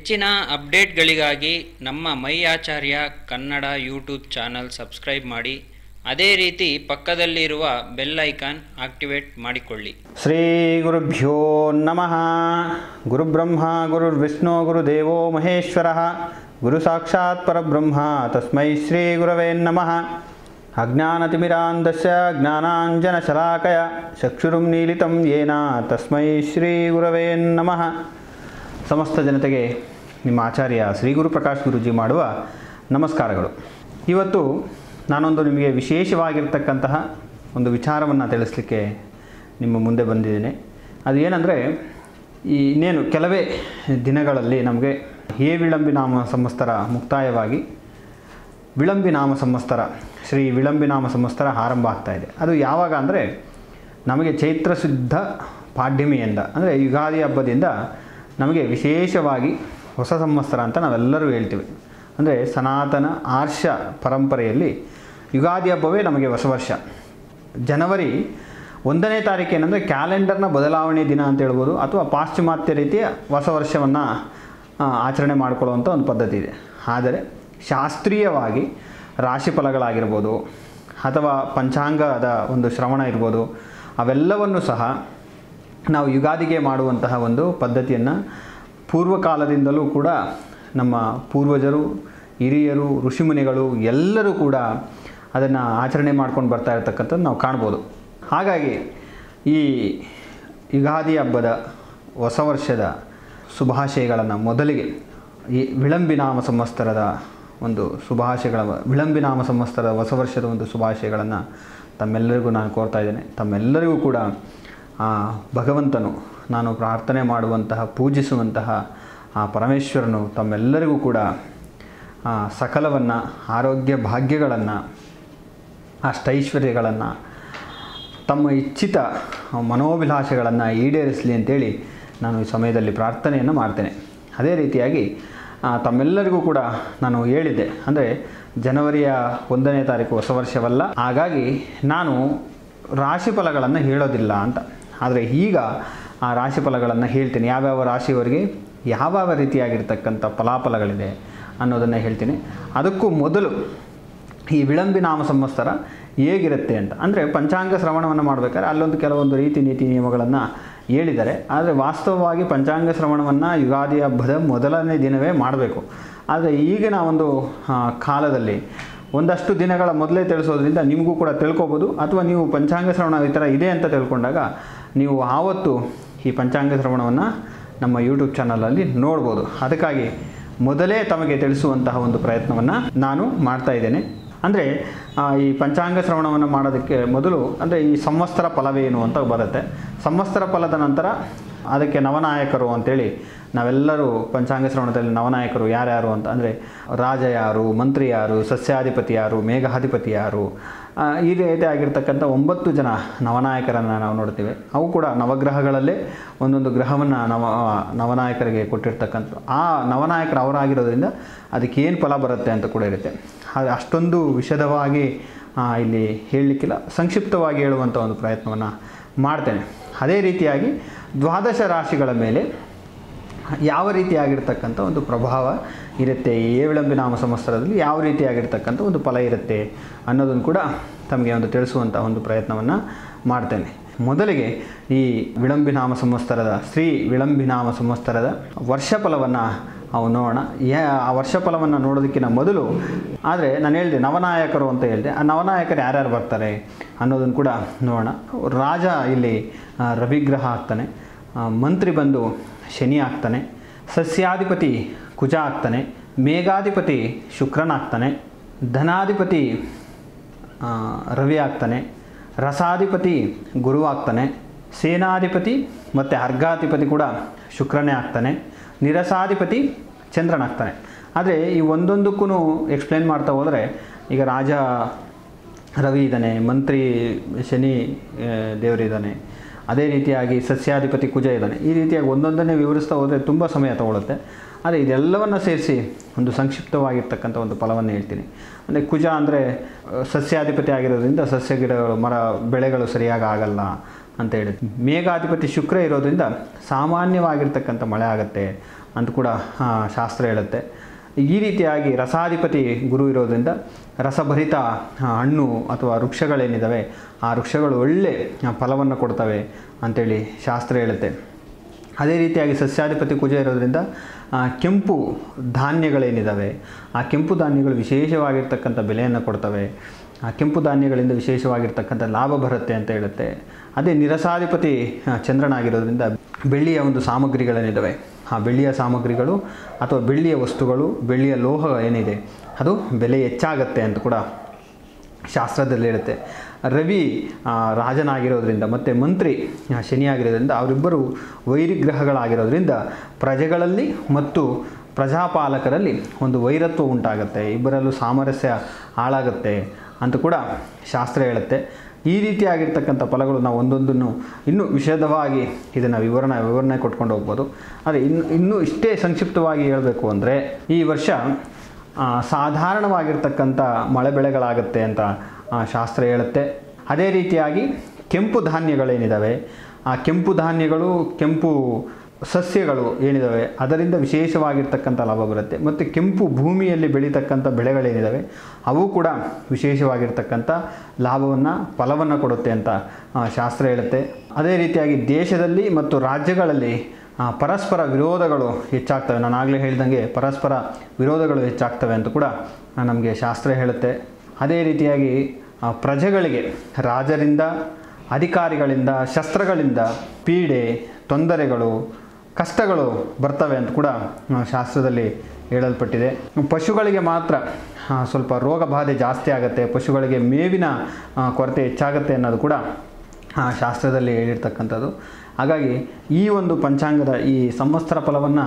ಹೆಚ್ಚಿನ ಅಪ್ಡೇಟ್ಗಳಿಗಾಗಿ ನಮ್ಮ My Acharya Kannada YouTube channel subscribe ಮಾಡಿ ಅದೇ ರೀತಿ ಪಕ್ಕದಲ್ಲಿರುವ ಬೆಲ್ ಐಕಾನ್ ಆಕ್ಟಿವೇಟ್ ಮಾಡಿಕೊಳ್ಳಿ ಶ್ರೀ ಗುರುಭ್ಯೋ ನಮಃ ಗುರುಬ್ರಹ್ಮ ಗುರುರ್ವಿಷ್ಣು ಗುರುದೇವೋ ಮಹೇಶ್ವರ ಗುರು ಸಾಕ್ಷಾತ್ ಪರಬ್ರಹ್ಮ ತಸ್ಮೈ ಶ್ರೀ ಗುರವೇ ನಮಃ ಅಜ್ಞಾನತಿಮಿರಾಂಧಸ್ಯ ಜ್ಞಾನಾಂಜನಶಲಾಕಯ ಚಕ್ಷುರುಂ ನೀಲಿತಂ ಯೇನ ತಸ್ಮೈ ಶ್ರೀ ಗುರವೇ ನಮಃ ಸಮಸ್ತ ಜನತೆಗೆ ನಿಮ್ಮ ಆಚಾರ್ಯ ಶ್ರೀ ಗುರುಪ್ರಕಾಶ್ ಗುರುಜಿ ಮಾಡುವ ನಮಸ್ಕಾರಗಳು ಇವತ್ತು ನಾನೊಂದು ನಿಮಗೆ ವಿಶೇಷವಾಗಿರ್ತಕ್ಕಂತಹ ಒಂದು ವಿಚಾರವನ್ನು ತಿಳಿಸ್ಲಿಕ್ಕೆ ನಿಮ್ಮ ಮುಂದೆ ಬಂದಿದ್ದೇನೆ ಅದು ಏನಂದರೆ ಈ ಇನ್ನೇನು ಕೆಲವೇ ದಿನಗಳಲ್ಲಿ ನಮಗೆ ಹೇ ವಿಳಂಬಿನಾಮ ಸಂವತ್ಸರ ಮುಕ್ತಾಯವಾಗಿ ವಿಳಂಬಿನಾಮ ಸಂವತ್ಸರ ಶ್ರೀ ವಿಳಂಬಿನಾಮ ಸಂವತ್ಸರ ಆರಂಭ ಆಗ್ತಾ ಇದೆ ಅದು ಯಾವಾಗ ಅಂದರೆ ನಮಗೆ ಚೈತ್ರ ಶುದ್ಧ ಪಾಡ್ಯಮಿಯಿಂದ ಅಂದರೆ ಯುಗಾದಿ ಹಬ್ಬದಿಂದ ನಮಗೆ ವಿಶೇಷವಾಗಿ ಹೊಸ ಸಂವತ್ಸರ ಅಂತ ನಾವೆಲ್ಲರೂ ಹೇಳ್ತೀವಿ ಅಂದರೆ ಸನಾತನ ಆರ್ಷ ಪರಂಪರೆಯಲ್ಲಿ ಯುಗಾದಿ ಹಬ್ಬವೇ ನಮಗೆ ಹೊಸ ವರ್ಷ ಜನವರಿ ಒಂದನೇ ತಾರೀಕು ಏನಂದರೆ ಕ್ಯಾಲೆಂಡರ್ನ ಬದಲಾವಣೆ ದಿನ ಅಂತ ಹೇಳ್ಬೋದು ಅಥವಾ ಪಾಶ್ಚಿಮಾತ್ಯ ರೀತಿಯ ಹೊಸ ವರ್ಷವನ್ನು ಆಚರಣೆ ಮಾಡಿಕೊಳ್ಳುವಂಥ ಒಂದು ಪದ್ಧತಿ ಇದೆ ಆದರೆ ಶಾಸ್ತ್ರೀಯವಾಗಿ ರಾಶಿ ಫಲಗಳಾಗಿರ್ಬೋದು ಅಥವಾ ಪಂಚಾಂಗದ ಒಂದು ಶ್ರವಣ ಇರ್ಬೋದು ಅವೆಲ್ಲವನ್ನು ಸಹ ನಾವು ಯುಗಾದಿಗೆ ಮಾಡುವಂತಹ ಒಂದು ಪದ್ಧತಿಯನ್ನು ಪೂರ್ವಕಾಲದಿಂದಲೂ ಕೂಡ ನಮ್ಮ ಪೂರ್ವಜರು ಹಿರಿಯರು ಋಷಿಮುನಿಗಳು ಎಲ್ಲರೂ ಕೂಡ ಅದನ್ನು ಆಚರಣೆ ಮಾಡ್ಕೊಂಡು ಬರ್ತಾ ಇರ್ತಕ್ಕಂಥದ್ದು ನಾವು ಕಾಣ್ಬೋದು ಹಾಗಾಗಿ ಈ ಯುಗಾದಿ ಹಬ್ಬದ ಹೊಸ ವರ್ಷದ ಶುಭಾಶಯಗಳನ್ನು ಮೊದಲಿಗೆ ಈ ವಿಳಂಬಿನಾಮ ಸಂವತ್ಸರದ ಒಂದು ಶುಭಾಶಯಗಳ ವಿಳಂಬಿನಾಮ ಸಂವತ್ಸರದ ಹೊಸ ವರ್ಷದ ಒಂದು ಶುಭಾಶಯಗಳನ್ನು ತಮ್ಮೆಲ್ಲರಿಗೂ ನಾನು ಕೋರ್ತಾ ಇದ್ದೇನೆ ತಮ್ಮೆಲ್ಲರಿಗೂ ಕೂಡ ಆ ಭಗವಂತನು ನಾನು ಪ್ರಾರ್ಥನೆ ಮಾಡುವಂತಹ ಪೂಜಿಸುವಂತಹ ಆ ಪರಮೇಶ್ವರನು ತಮ್ಮೆಲ್ಲರಿಗೂ ಕೂಡ ಆ ಸಕಲವನ್ನು ಆರೋಗ್ಯ ಭಾಗ್ಯಗಳನ್ನು ಅಷ್ಟೈಶ್ವರ್ಯಗಳನ್ನು ತಮ್ಮ ಇಚ್ಛಿತ ಮನೋಭಿಲಾಷೆಗಳನ್ನು ಈಡೇರಿಸಲಿ ಅಂತೇಳಿ ನಾನು ಈ ಸಮಯದಲ್ಲಿ ಪ್ರಾರ್ಥನೆಯನ್ನು ಮಾಡ್ತೇನೆ ಅದೇ ರೀತಿಯಾಗಿ ಆ, ತಮ್ಮೆಲ್ಲರಿಗೂ ಕೂಡ ನಾನು ಹೇಳಿದ್ದೆ ಅಂದರೆ ಜನವರಿಯ ಒಂದನೇ ತಾರೀಕು ಹೊಸ ವರ್ಷವಲ್ಲ ಹಾಗಾಗಿ ನಾನು ರಾಶಿ ಫಲಗಳನ್ನು ಹೇಳೋದಿಲ್ಲ ಅಂತ ಆದರೆ ಈಗ ಆ ರಾಶಿ ಫಲಗಳನ್ನು ಹೇಳ್ತೀನಿ ಯಾವ್ಯಾವ ರಾಶಿಯವರಿಗೆ ಯಾವ್ಯಾವ ರೀತಿಯಾಗಿರ್ತಕ್ಕಂಥ ಫಲಾಫಲಗಳಿದೆ ಅನ್ನೋದನ್ನು ಹೇಳ್ತೀನಿ ಅದಕ್ಕೂ ಮೊದಲು ಈ ವಿಳಂಬಿ ನಾಮ ಸಂವತ್ಸರ ಹೇಗಿರುತ್ತೆ ಅಂತ ಅಂದರೆ ಪಂಚಾಂಗ ಶ್ರವಣವನ್ನು ಮಾಡಬೇಕಾದ್ರೆ ಅಲ್ಲೊಂದು ಕೆಲವೊಂದು ರೀತಿ ನೀತಿ ನಿಯಮಗಳನ್ನು ಹೇಳಿದ್ದಾರೆ ಆದರೆ ವಾಸ್ತವವಾಗಿ ಪಂಚಾಂಗ ಶ್ರವಣವನ್ನು ಯುಗಾದಿ ಹಬ್ಬದ ಮೊದಲನೇ ದಿನವೇ ಮಾಡಬೇಕು ಆದರೆ ಈಗಿನ ಒಂದು ಆ, ಕಾಲದಲ್ಲಿ ಒಂದಷ್ಟು ದಿನಗಳ ಮೊದಲೇ ತಿಳಿಸೋದ್ರಿಂದ ನಿಮಗೂ ಕೂಡ ತಿಳ್ಕೊಬೋದು ಅಥವಾ ನೀವು ಪಂಚಾಂಗ ಶ್ರವಣ ಈ ಥರ ಇದೆ ಅಂತ ತಿಳ್ಕೊಂಡಾಗ ನೀವು ಆವತ್ತು ಈ ಪಂಚಾಂಗ ಶ್ರವಣವನ್ನು ನಮ್ಮ ಯೂಟ್ಯೂಬ್ ಚಾನಲಲ್ಲಿ ನೋಡ್ಬೋದು ಅದಕ್ಕಾಗಿ ಮೊದಲೇ ತಮಗೆ ತಿಳಿಸುವಂತಹ ಒಂದು ಪ್ರಯತ್ನವನ್ನು ನಾನು ಮಾಡ್ತಾ ಇದ್ದೇನೆ ಅಂದರೆ ಈ ಪಂಚಾಂಗ ಶ್ರವಣವನ್ನು ಮಾಡೋದಕ್ಕೆ ಮೊದಲು ಅಂದರೆ ಈ ಸಂವತ್ಸರ ಫಲವೇನು ಅಂತ ಬರುತ್ತೆ ಸಂವತ್ಸರ ಫಲದ ನಂತರ ಅದಕ್ಕೆ ನವನಾಯಕರು ಅಂತೇಳಿ ನಾವೆಲ್ಲರೂ ಪಂಚಾಂಗ ಶ್ರವಣದಲ್ಲಿ ನವನಾಯಕರು ಯಾರ್ಯಾರು ಅಂತ ಅಂದರೆ ರಾಜ ಯಾರು ಮಂತ್ರಿ ಯಾರು ಸಸ್ಯಾಧಿಪತಿ ಯಾರು ಮೇಘಾಧಿಪತಿ ಯಾರು ಆ, ಈ ರೀತಿ ಆಗಿರ್ತಕ್ಕಂಥ ಒಂಬತ್ತು ಜನ ನವನಾಯಕರನ್ನು ನಾವು ನೋಡ್ತೀವಿ ಅವು ಕೂಡ ನವಗ್ರಹಗಳಲ್ಲೇ ಒಂದೊಂದು ಗ್ರಹವನ್ನು ನವ ನವನಾಯಕರಿಗೆ ಕೊಟ್ಟಿರ್ತಕ್ಕಂಥ ಆ ನವನಾಯಕರು ಅವರಾಗಿರೋದ್ರಿಂದ ಅದಕ್ಕೆ ಏನು ಫಲ ಬರುತ್ತೆ ಅಂತ ಕೂಡ ಇರುತ್ತೆ ಆದರೆ ಅಷ್ಟೊಂದು ವಿಶದವಾಗಿ ಆ, ಇಲ್ಲಿ ಹೇಳಲಿಕ್ಕಿಲ್ಲ ಸಂಕ್ಷಿಪ್ತವಾಗಿ ಹೇಳುವಂಥ ಒಂದು ಪ್ರಯತ್ನವನ್ನು ಮಾಡ್ತೇನೆ ಅದೇ ರೀತಿಯಾಗಿ ದ್ವಾದಶ ರಾಶಿಗಳ ಮೇಲೆ ಯಾವ ರೀತಿಯಾಗಿರ್ತಕ್ಕಂಥ ಒಂದು ಪ್ರಭಾವ ಇರುತ್ತೆ ಈ ಏವಿಳಂಬಿ ನಾಮ ಸಂವತ್ಸರದಲ್ಲಿ ಯಾವ ರೀತಿಯಾಗಿರ್ತಕ್ಕಂಥ ಒಂದು ಫಲ ಇರುತ್ತೆ ಅನ್ನೋದನ್ನು ಕೂಡ ತಮಗೆ ಒಂದು ತಿಳಿಸುವಂಥ ಒಂದು ಪ್ರಯತ್ನವನ್ನು ಮಾಡ್ತೇನೆ ಮೊದಲಿಗೆ ಈ ವಿಳಂಬಿನಾಮ ಸಂವತ್ಸರದ ಶ್ರೀ ವಿಳಂಬಿನಾಮ ಸಂವತ್ಸರದ ವರ್ಷಫಲವನ್ನು ನಾವು ನೋಡೋಣ ಯಾ ಆ ವರ್ಷಫಲವನ್ನು ನೋಡೋದಕ್ಕಿಂತ ಮೊದಲು ಆದರೆ ನಾನು ಹೇಳಿದೆ ನವನಾಯಕರು ಅಂತ ಹೇಳಿದೆ ಆ ನವನಾಯಕರು ಯಾರ್ಯಾರು ಬರ್ತಾರೆ ಅನ್ನೋದನ್ನು ಕೂಡ ನೋಡೋಣ ರಾಜ ಇಲ್ಲಿ ಆ, ರವಿಗ್ರಹ ಆಗ್ತಾನೆ ಆ, ಮಂತ್ರಿ ಬಂದು ಶನಿ ಆಗ್ತಾನೆ ಸಸ್ಯಾಧಿಪತಿ ಕುಜ ಆಗ್ತಾನೆ ಮೇಘಾಧಿಪತಿ ಶುಕ್ರನಾಗ್ತಾನೆ ಧನಾಧಿಪತಿ ಆ, ರವಿ ಆಗ್ತಾನೆ ರಸಾಧಿಪತಿ ಗುರು ಆಗ್ತಾನೆ ಸೇನಾಧಿಪತಿ ಮತ್ತು ಅರ್ಘಾಧಿಪತಿ ಕೂಡ ಶುಕ್ರನೇ ಆಗ್ತಾನೆ ನಿರಸಾಧಿಪತಿ ಚಂದ್ರನಾಗ್ತಾನೆ ಆದರೆ ಈ ಒಂದೊಂದಕ್ಕೂ ಎಕ್ಸ್ಪ್ಲೇನ್ ಮಾಡ್ತಾ ಹೋದರೆ ಈಗ ರಾಜ ರವಿ ಇದ್ದಾನೆ ಮಂತ್ರಿ ಶನಿ ಆ, ದೇವರಿದ್ದಾನೆ ಅದೇ ರೀತಿಯಾಗಿ ಸಸ್ಯಾಧಿಪತಿ ಕುಜ ಇದ್ದಾನೆ ಈ ರೀತಿಯಾಗಿ ಒಂದೊಂದನ್ನೇ ವಿವರಿಸ್ತಾ ಹೋದರೆ ತುಂಬ ಸಮಯ ತಗೊಳುತ್ತೆ ಆದರೆ ಇದೆಲ್ಲವನ್ನು ಸೇರಿಸಿ ಒಂದು ಸಂಕ್ಷಿಪ್ತವಾಗಿರ್ತಕ್ಕಂಥ ಒಂದು ಫಲವನ್ನು ಹೇಳ್ತೀನಿ ಅಂದರೆ ಕುಜ ಅಂದರೆ ಸಸ್ಯಾಧಿಪತಿ ಆಗಿರೋದ್ರಿಂದ ಸಸ್ಯ ಗಿಡಗಳು ಮರ ಬೆಳೆಗಳು ಸರಿಯಾಗಿ ಆಗಲ್ಲ ಅಂತ ಹೇಳಿದ್ವಿ ಮೇಘಾಧಿಪತಿ ಶುಕ್ರ ಇರೋದ್ರಿಂದ ಸಾಮಾನ್ಯವಾಗಿರ್ತಕ್ಕಂಥ ಮಳೆ ಆಗುತ್ತೆ ಅಂತ ಕೂಡ ಆ, ಶಾಸ್ತ್ರ ಹೇಳುತ್ತೆ ಈ ರೀತಿಯಾಗಿ ರಸಾಧಿಪತಿ ಗುರು ಇರೋದ್ರಿಂದ ರಸಭರಿತ ಆ, ಹಣ್ಣು ಅಥವಾ ವೃಕ್ಷಗಳೇನಿದ್ದಾವೆ ಆ ವೃಕ್ಷಗಳು ಒಳ್ಳೆ ಆ, ಫಲವನ್ನು ಕೊಡ್ತವೆ ಅಂಥೇಳಿ ಶಾಸ್ತ್ರ ಹೇಳುತ್ತೆ ಅದೇ ರೀತಿಯಾಗಿ ಸಸ್ಯಾಧಿಪತಿ ಕುಜ ಇರೋದ್ರಿಂದ ಆ, ಕೆಂಪು ಧಾನ್ಯಗಳೇನಿದ್ದಾವೆ ಆ ಕೆಂಪು ಧಾನ್ಯಗಳು ವಿಶೇಷವಾಗಿರ್ತಕ್ಕಂಥ ಬೆಲೆಯನ್ನು ಕೊಡ್ತವೆ ಆ ಕೆಂಪು ಧಾನ್ಯಗಳಿಂದ ವಿಶೇಷವಾಗಿರ್ತಕ್ಕಂಥ ಲಾಭ ಬರುತ್ತೆ ಅಂತ ಹೇಳುತ್ತೆ ಅದೇ ನಿರಸಾಧಿಪತಿ ಆ, ಚಂದ್ರನಾಗಿರೋದ್ರಿಂದ ಬೆಳ್ಳಿಯ ಒಂದು ಸಾಮಗ್ರಿಗಳೇನಿದ್ದಾವೆ ಆ ಬೆಳ್ಳಿಯ ಸಾಮಗ್ರಿಗಳು ಅಥವಾ ಬೆಳ್ಳಿಯ ವಸ್ತುಗಳು ಬೆಳ್ಳಿಯ ಲೋಹ ಏನಿದೆ ಅದು ಬೆಲೆ ಹೆಚ್ಚಾಗತ್ತೆ ಅಂತ ಕೂಡ ಶಾಸ್ತ್ರದಲ್ಲಿ ಹೇಳುತ್ತೆ ರವಿ ಆ, ರಾಜನಾಗಿರೋದ್ರಿಂದ ಮತ್ತು ಮಂತ್ರಿ ಆ, ಶನಿಯಾಗಿರೋದ್ರಿಂದ ಅವರಿಬ್ಬರು ವೈರಿಗ್ರಹಗಳಾಗಿರೋದ್ರಿಂದ ಪ್ರಜೆಗಳಲ್ಲಿ ಮತ್ತು ಪ್ರಜಾಪಾಲಕರಲ್ಲಿ ಒಂದು ವೈರತ್ವ ಉಂಟಾಗುತ್ತೆ ಇಬ್ಬರಲ್ಲೂ ಸಾಮರಸ್ಯ ಹಾಳಾಗುತ್ತೆ ಅಂತ ಕೂಡ ಶಾಸ್ತ್ರ ಹೇಳುತ್ತೆ ಈ ರೀತಿಯಾಗಿರ್ತಕ್ಕಂಥ ಫಲಗಳು ನಾವು ಒಂದೊಂದನ್ನು ಇನ್ನೂ ವಿಶದವಾಗಿ ಇದನ್ನು ವಿವರಣೆ ವಿವರಣೆ ಕೊಟ್ಕೊಂಡು ಹೋಗ್ಬೋದು ಆದರೆ ಇನ್ನು ಇನ್ನೂ ಇಷ್ಟೇ ಸಂಕ್ಷಿಪ್ತವಾಗಿ ಹೇಳಬೇಕು ಅಂದರೆ ಈ ವರ್ಷ ಆ, ಸಾಧಾರಣವಾಗಿರ್ತಕ್ಕಂಥ ಮಳೆ ಬೆಳೆಗಳಾಗುತ್ತೆ ಅಂತ ಆ, ಶಾಸ್ತ್ರ ಹೇಳುತ್ತೆ ಅದೇ ರೀತಿಯಾಗಿ ಕೆಂಪು ಧಾನ್ಯಗಳೇನಿದ್ದಾವೆ ಆ ಕೆಂಪು ಧಾನ್ಯಗಳು ಕೆಂಪು ಸಸ್ಯಗಳು ಏನಿದ್ದಾವೆ ಅದರಿಂದ ವಿಶೇಷವಾಗಿರ್ತಕ್ಕಂಥ ಲಾಭ ಬರುತ್ತೆ ಮತ್ತು ಕೆಂಪು ಭೂಮಿಯಲ್ಲಿ ಬೆಳೀತಕ್ಕಂಥ ಬೆಳೆಗಳೇನಿದ್ದಾವೆ ಅವು ಕೂಡ ವಿಶೇಷವಾಗಿರ್ತಕ್ಕಂಥ ಲಾಭವನ್ನು ಫಲವನ್ನು ಕೊಡುತ್ತೆ ಅಂತ ಆ, ಶಾಸ್ತ್ರ ಹೇಳುತ್ತೆ ಅದೇ ರೀತಿಯಾಗಿ ದೇಶದಲ್ಲಿ ಮತ್ತು ರಾಜ್ಯಗಳಲ್ಲಿ ಆ, ಪರಸ್ಪರ ವಿರೋಧಗಳು ಹೆಚ್ಚಾಗ್ತವೆ ನಾನು ಆಗಲೇ ಹೇಳಿದಂಗೆ ಪರಸ್ಪರ ವಿರೋಧಗಳು ಹೆಚ್ಚಾಗ್ತವೆ ಅಂತ ಕೂಡ ನಮಗೆ ಶಾಸ್ತ್ರ ಹೇಳುತ್ತೆ ಅದೇ ರೀತಿಯಾಗಿ ಆ, ಪ್ರಜೆಗಳಿಗೆ ರಾಜರಿಂದ ಅಧಿಕಾರಿಗಳಿಂದ ಶಸ್ತ್ರಗಳಿಂದ ಪೀಡೆ ತೊಂದರೆಗಳು ಕಷ್ಟಗಳು ಬರ್ತವೆ ಅಂತ ಕೂಡ ಆ, ಶಾಸ್ತ್ರದಲ್ಲಿ ಹೇಳಲ್ಪಟ್ಟಿದೆ ಪಶುಗಳಿಗೆ ಮಾತ್ರ ಆ, ಸ್ವಲ್ಪ ರೋಗ ಬಾಧೆ ಜಾಸ್ತಿ ಆಗುತ್ತೆ ಪಶುಗಳಿಗೆ ಮೇವಿನ ಆ, ಕೊರತೆ ಹೆಚ್ಚಾಗುತ್ತೆ ಅನ್ನೋದು ಕೂಡ ಆ, ಶಾಸ್ತ್ರದಲ್ಲಿ ಹೇಳಿರ್ತಕ್ಕಂಥದ್ದು ಹಾಗಾಗಿ ಈ ಒಂದು ಪಂಚಾಂಗದ ಈ ಸಂವತ್ಸರ ಫಲವನ್ನು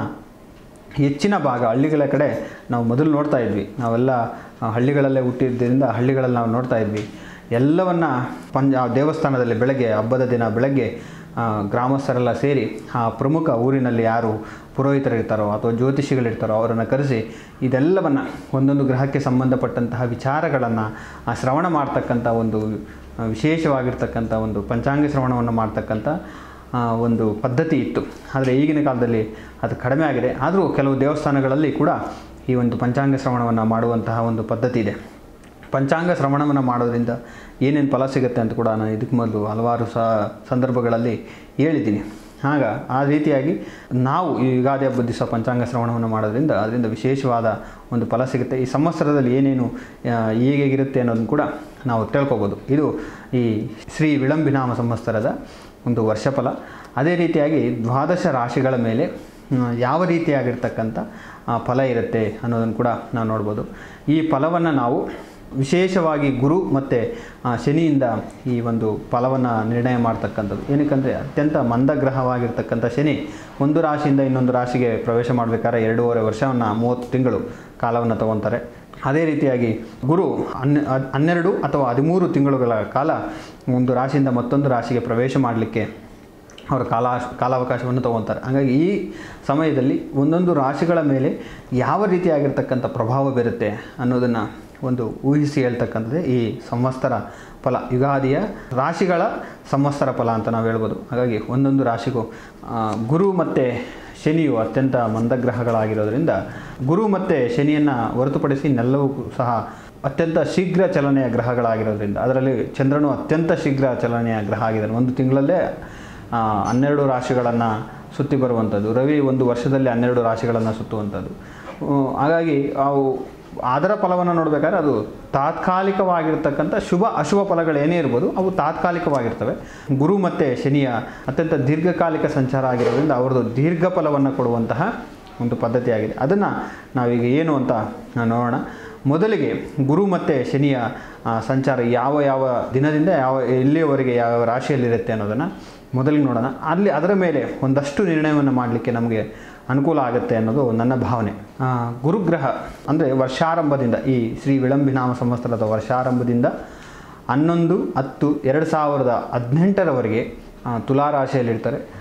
ಹೆಚ್ಚಿನ ಭಾಗ ಹಳ್ಳಿಗಳ ಕಡೆ ನಾವು ಮೊದಲು ನೋಡ್ತಾ ಇದ್ವಿ ನಾವೆಲ್ಲ ಆ, ಹಳ್ಳಿಗಳಲ್ಲೇ ಹುಟ್ಟಿದ್ದರಿಂದ ಹಳ್ಳಿಗಳಲ್ಲಿ ನಾವು ನೋಡ್ತಾ ಇದ್ವಿ ಎಲ್ಲವನ್ನ ಪಂಜ ಆ ದೇವಸ್ಥಾನದಲ್ಲಿ ಬೆಳಗ್ಗೆ ಹಬ್ಬದ ದಿನ ಬೆಳಗ್ಗೆ ಆ, ಗ್ರಾಮಸ್ಥರೆಲ್ಲ ಸೇರಿ ಆ ಪ್ರಮುಖ ಊರಿನಲ್ಲಿ ಯಾರು ಪುರೋಹಿತರಿರ್ತಾರೋ ಅಥವಾ ಜ್ಯೋತಿಷಿಗಳಿರ್ತಾರೋ ಅವರನ್ನು ಕರೆಸಿ ಇದೆಲ್ಲವನ್ನು ಒಂದೊಂದು ಗ್ರಹಕ್ಕೆ ಸಂಬಂಧಪಟ್ಟಂತಹ ವಿಚಾರಗಳನ್ನು ಶ್ರವಣ ಮಾಡ್ತಕ್ಕಂಥ ಒಂದು ಆ, ವಿಶೇಷವಾಗಿರ್ತಕ್ಕಂಥ ಒಂದು ಪಂಚಾಂಗ ಶ್ರವಣವನ್ನು ಮಾಡ್ತಕ್ಕಂಥ ಆ, ಒಂದು ಪದ್ಧತಿ ಇತ್ತು ಆದರೆ ಈಗಿನ ಕಾಲದಲ್ಲಿ ಅದು ಕಡಿಮೆ ಆಗಿದೆ ಆದರೂ ಕೆಲವು ದೇವಸ್ಥಾನಗಳಲ್ಲಿ ಕೂಡ ಈ ಒಂದು ಪಂಚಾಂಗ ಶ್ರವಣವನ್ನು ಮಾಡುವಂತಹ ಒಂದು ಪದ್ಧತಿ ಇದೆ ಪಂಚಾಂಗ ಶ್ರವಣವನ್ನು ಮಾಡೋದ್ರಿಂದ ಏನೇನು ಫಲ ಸಿಗುತ್ತೆ ಅಂತ ಕೂಡ ನಾನು ಇದಕ್ಕೆ ಮೊದಲು ಹಲವಾರು ಸ ಸಂದರ್ಭಗಳಲ್ಲಿ ಹೇಳಿದ್ದೀನಿ ಆಗ ಆ ರೀತಿಯಾಗಿ ನಾವು ಈ ಯುಗಾದಿ ಹಬ್ಬದ ದಿವಸ ಪಂಚಾಂಗ ಶ್ರವಣವನ್ನು ಮಾಡೋದ್ರಿಂದ ಅದರಿಂದ ವಿಶೇಷವಾದ ಒಂದು ಫಲ ಸಿಗುತ್ತೆ ಈ ಸಂವತ್ಸರದಲ್ಲಿ ಏನೇನು ಆ, ಹೇಗೇಗಿರುತ್ತೆ ಅನ್ನೋದನ್ನು ಕೂಡ ನಾವು ತಿಳ್ಕೊಬೋದು ಇದು ಈ ಶ್ರೀ ವಿಳಂಬಿನಾಮ ಸಂವತ್ಸರದ ಒಂದು ವರ್ಷಫಲ ಅದೇ ರೀತಿಯಾಗಿ ದ್ವಾದಶ ರಾಶಿಗಳ ಮೇಲೆ ಆ, ಯಾವ ರೀತಿಯಾಗಿರ್ತಕ್ಕಂಥ ಆ, ಫಲ ಇರುತ್ತೆ ಅನ್ನೋದನ್ನು ಕೂಡ ನಾವು ನೋಡ್ಬೋದು ಈ ಫಲವನ್ನು ನಾವು ವಿಶೇಷವಾಗಿ ಗುರು ಮತ್ತು ಶನಿಯಿಂದ ಈ ಒಂದು ಫಲವನ್ನು ನಿರ್ಣಯ ಮಾಡ್ತಕ್ಕಂಥದ್ದು ಏನಕ್ಕಂದರೆ ಅತ್ಯಂತ ಮಂದಗ್ರಹವಾಗಿರ್ತಕ್ಕಂಥ ಶನಿ ಒಂದು ರಾಶಿಯಿಂದ ಇನ್ನೊಂದು ರಾಶಿಗೆ ಪ್ರವೇಶ ಮಾಡಬೇಕಾದ್ರೆ ಎರಡೂವರೆ ವರ್ಷವನ್ನು ಮೂವತ್ತು ತಿಂಗಳು ಕಾಲವನ್ನು ತಗೊತಾರೆ ಅದೇ ರೀತಿಯಾಗಿ ಗುರು ಹನ್ನೆ ಹದ್- ಹನ್ನೆರಡು ಅಥವಾ ಹದಿಮೂರು ತಿಂಗಳುಗಳ ಕಾಲ ಒಂದು ರಾಶಿಯಿಂದ ಮತ್ತೊಂದು ರಾಶಿಗೆ ಪ್ರವೇಶ ಮಾಡಲಿಕ್ಕೆ ಅವರ ಕಾಲ ಕಾಲಾವಕಾಶವನ್ನು ತಗೊತಾರೆ ಹಾಗಾಗಿ ಈ ಸಮಯದಲ್ಲಿ ಒಂದೊಂದು ರಾಶಿಗಳ ಮೇಲೆ ಯಾವ ರೀತಿಯಾಗಿರ್ತಕ್ಕಂಥ ಪ್ರಭಾವ ಬೀರುತ್ತೆ ಅನ್ನೋದನ್ನು ಒಂದು ಊಹಿಸಿ ಹೇಳ್ತಕ್ಕಂಥದ್ದೇ ಈ ಸಂವತ್ಸರ ಫಲ ಯುಗಾದಿಯ ರಾಶಿಗಳ ಸಂವತ್ಸರ ಫಲ ಅಂತ ನಾವು ಹೇಳ್ಬೋದು ಹಾಗಾಗಿ ಒಂದೊಂದು ರಾಶಿಗೂ ಆ, ಗುರು ಮತ್ತು ಶನಿಯು ಅತ್ಯಂತ ಮಂದಗ್ರಹಗಳಾಗಿರೋದ್ರಿಂದ ಗುರು ಮತ್ತು ಶನಿಯನ್ನು ಹೊರತುಪಡಿಸಿ ಇನ್ನೆಲ್ಲವೂ ಸಹ ಅತ್ಯಂತ ಶೀಘ್ರ ಚಲನೆಯ ಗ್ರಹಗಳಾಗಿರೋದ್ರಿಂದ ಅದರಲ್ಲಿ ಚಂದ್ರನು ಅತ್ಯಂತ ಶೀಘ್ರ ಚಲನೆಯ ಗ್ರಹ ಆಗಿದ್ದಾನೆ ಒಂದು ತಿಂಗಳಲ್ಲೇ ಆ, ಹನ್ನೆರಡು ರಾಶಿಗಳನ್ನು ಸುತ್ತಿ ಬರುವಂಥದ್ದು ರವಿ ಒಂದು ವರ್ಷದಲ್ಲಿ ಹನ್ನೆರಡು ರಾಶಿಗಳನ್ನು ಸುತ್ತುವಂಥದ್ದು ಆ, ಹಾಗಾಗಿ ಅವು ಅದರ ಫಲವನ್ನು ನೋಡಬೇಕಾದ್ರೆ ಅದು ತಾತ್ಕಾಲಿಕವಾಗಿರ್ತಕ್ಕಂಥ ಶುಭ ಅಶುಭ ಫಲಗಳು ಏನೇ ಇರ್ಬೋದು ಅವು ತಾತ್ಕಾಲಿಕವಾಗಿರ್ತವೆ ಗುರು ಮತ್ತು ಶನಿಯ ಅತ್ಯಂತ ದೀರ್ಘಕಾಲಿಕ ಸಂಚಾರ ಆಗಿರೋದ್ರಿಂದ ಅವ್ರದ್ದು ದೀರ್ಘ ಫಲವನ್ನು ಕೊಡುವಂತಹ ಒಂದು ಪದ್ಧತಿಯಾಗಿದೆ ಅದನ್ನು ನಾವೀಗ ಏನು ಅಂತ ನೋಡೋಣ ಮೊದಲಿಗೆ ಗುರು ಮತ್ತು ಶನಿಯ ಆ, ಸಂಚಾರ ಯಾವ ಯಾವ ದಿನದಿಂದ ಯಾವ ಎಲ್ಲಿಯವರೆಗೆ ಯಾವ ಯಾವ ರಾಶಿಯಲ್ಲಿರುತ್ತೆ ಅನ್ನೋದನ್ನು ಮೊದಲಿಗೆ ನೋಡೋಣ ಅಲ್ಲಿ ಅದರ ಮೇಲೆ ಒಂದಷ್ಟು ನಿರ್ಣಯವನ್ನು ಮಾಡಲಿಕ್ಕೆ ನಮಗೆ ಅನುಕೂಲ ಆಗುತ್ತೆ ಅನ್ನೋದು ನನ್ನ ಭಾವನೆ ಆ, ಗುರುಗ್ರಹ ಅಂದರೆ ವರ್ಷಾರಂಭದಿಂದ ಈ ಶ್ರೀ ವಿಳಂಬಿನಾಮ ಸಂವತ್ಸರದ ವರ್ಷಾರಂಭದಿಂದ ಹನ್ನೊಂದು ಹತ್ತು ಎರಡು ಸಾವಿರದ ಹದಿನೆಂಟರವರೆಗೆ ಆ, ತುಲಾ ರಾಶಿಯಲ್ಲಿರ್ತಾರೆ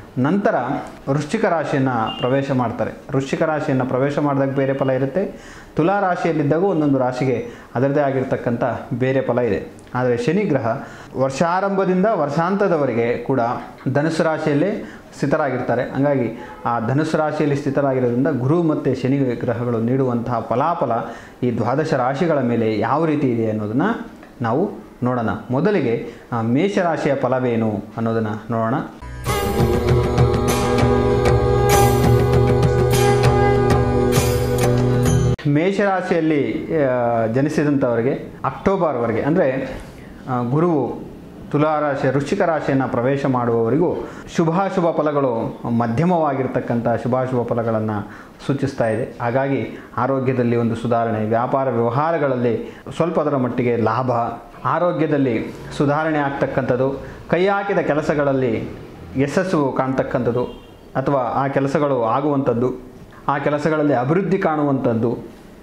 ನಂತರ ವೃಶ್ಚಿಕ ರಾಶಿಯನ್ನು ಪ್ರವೇಶ ಮಾಡ್ತಾರೆ ವೃಶ್ಚಿಕ ರಾಶಿಯನ್ನು ಪ್ರವೇಶ ಮಾಡಿದಾಗ ಬೇರೆ ಫಲ ಇರುತ್ತೆ ತುಲಾ ರಾಶಿಯಲ್ಲಿದ್ದಾಗ ಒಂದೊಂದು ರಾಶಿಗೆ ಅದರದೇ ಆಗಿರ್ತಕ್ಕಂಥ ಬೇರೆ ಫಲ ಇದೆ ಆದರೆ ಶನಿ ಗ್ರಹ ವರ್ಷಾರಂಭದಿಂದ ವರ್ಷಾಂತದವರೆಗೆ ಕೂಡ ಧನುಸು ರಾಶಿಯಲ್ಲೇ ಸ್ಥಿತರಾಗಿರ್ತಾರೆ ಹಂಗಾಗಿ ಆ ಧನುಸು ರಾಶಿಯಲ್ಲಿ ಸ್ಥಿತರಾಗಿರೋದ್ರಿಂದ ಗುರು ಮತ್ತು ಶನಿ ಗ್ರಹಗಳು ನೀಡುವಂತಹ ಫಲಾಫಲ ಈ ದ್ವಾದಶ ರಾಶಿಗಳ ಮೇಲೆ ಯಾವ ರೀತಿ ಇದೆ ಅನ್ನೋದನ್ನು ನಾವು ನೋಡೋಣ ಮೊದಲಿಗೆ ಆ, ಮೇಷರಾಶಿಯ ಫಲವೇನು ಅನ್ನೋದನ್ನು ನೋಡೋಣ ಮೇಷರಾಶಿಯಲ್ಲಿ ಆ, ಜನಿಸಿದಂಥವರಿಗೆ ಅಕ್ಟೋಬರ್ವರೆಗೆ ಅಂದರೆ ಗುರುವು ತುಲಾರಾಶಿ ವೃಶ್ಚಿಕ ರಾಶಿಯನ್ನು ಪ್ರವೇಶ ಮಾಡುವವರಿಗೂ ಶುಭಾಶುಭ ಫಲಗಳು ಮಧ್ಯಮವಾಗಿರ್ತಕ್ಕಂಥ ಶುಭಾಶುಭ ಫಲಗಳನ್ನು ಸೂಚಿಸ್ತಾ ಇದೆ ಹಾಗಾಗಿ ಆರೋಗ್ಯದಲ್ಲಿ ಒಂದು ಸುಧಾರಣೆ ವ್ಯಾಪಾರ ವ್ಯವಹಾರಗಳಲ್ಲಿ ಸ್ವಲ್ಪದರ ಮಟ್ಟಿಗೆ ಲಾಭ ಆರೋಗ್ಯದಲ್ಲಿ ಸುಧಾರಣೆ ಆಗ್ತಕ್ಕಂಥದ್ದು ಕೈ ಹಾಕಿದ ಕೆಲಸಗಳಲ್ಲಿ ಯಶಸ್ಸು ಕಾಣ್ತಕ್ಕಂಥದ್ದು ಅಥವಾ ಆ ಕೆಲಸಗಳು ಆಗುವಂಥದ್ದು ಆ ಕೆಲಸಗಳಲ್ಲಿ ಅಭಿವೃದ್ಧಿ ಕಾಣುವಂಥದ್ದು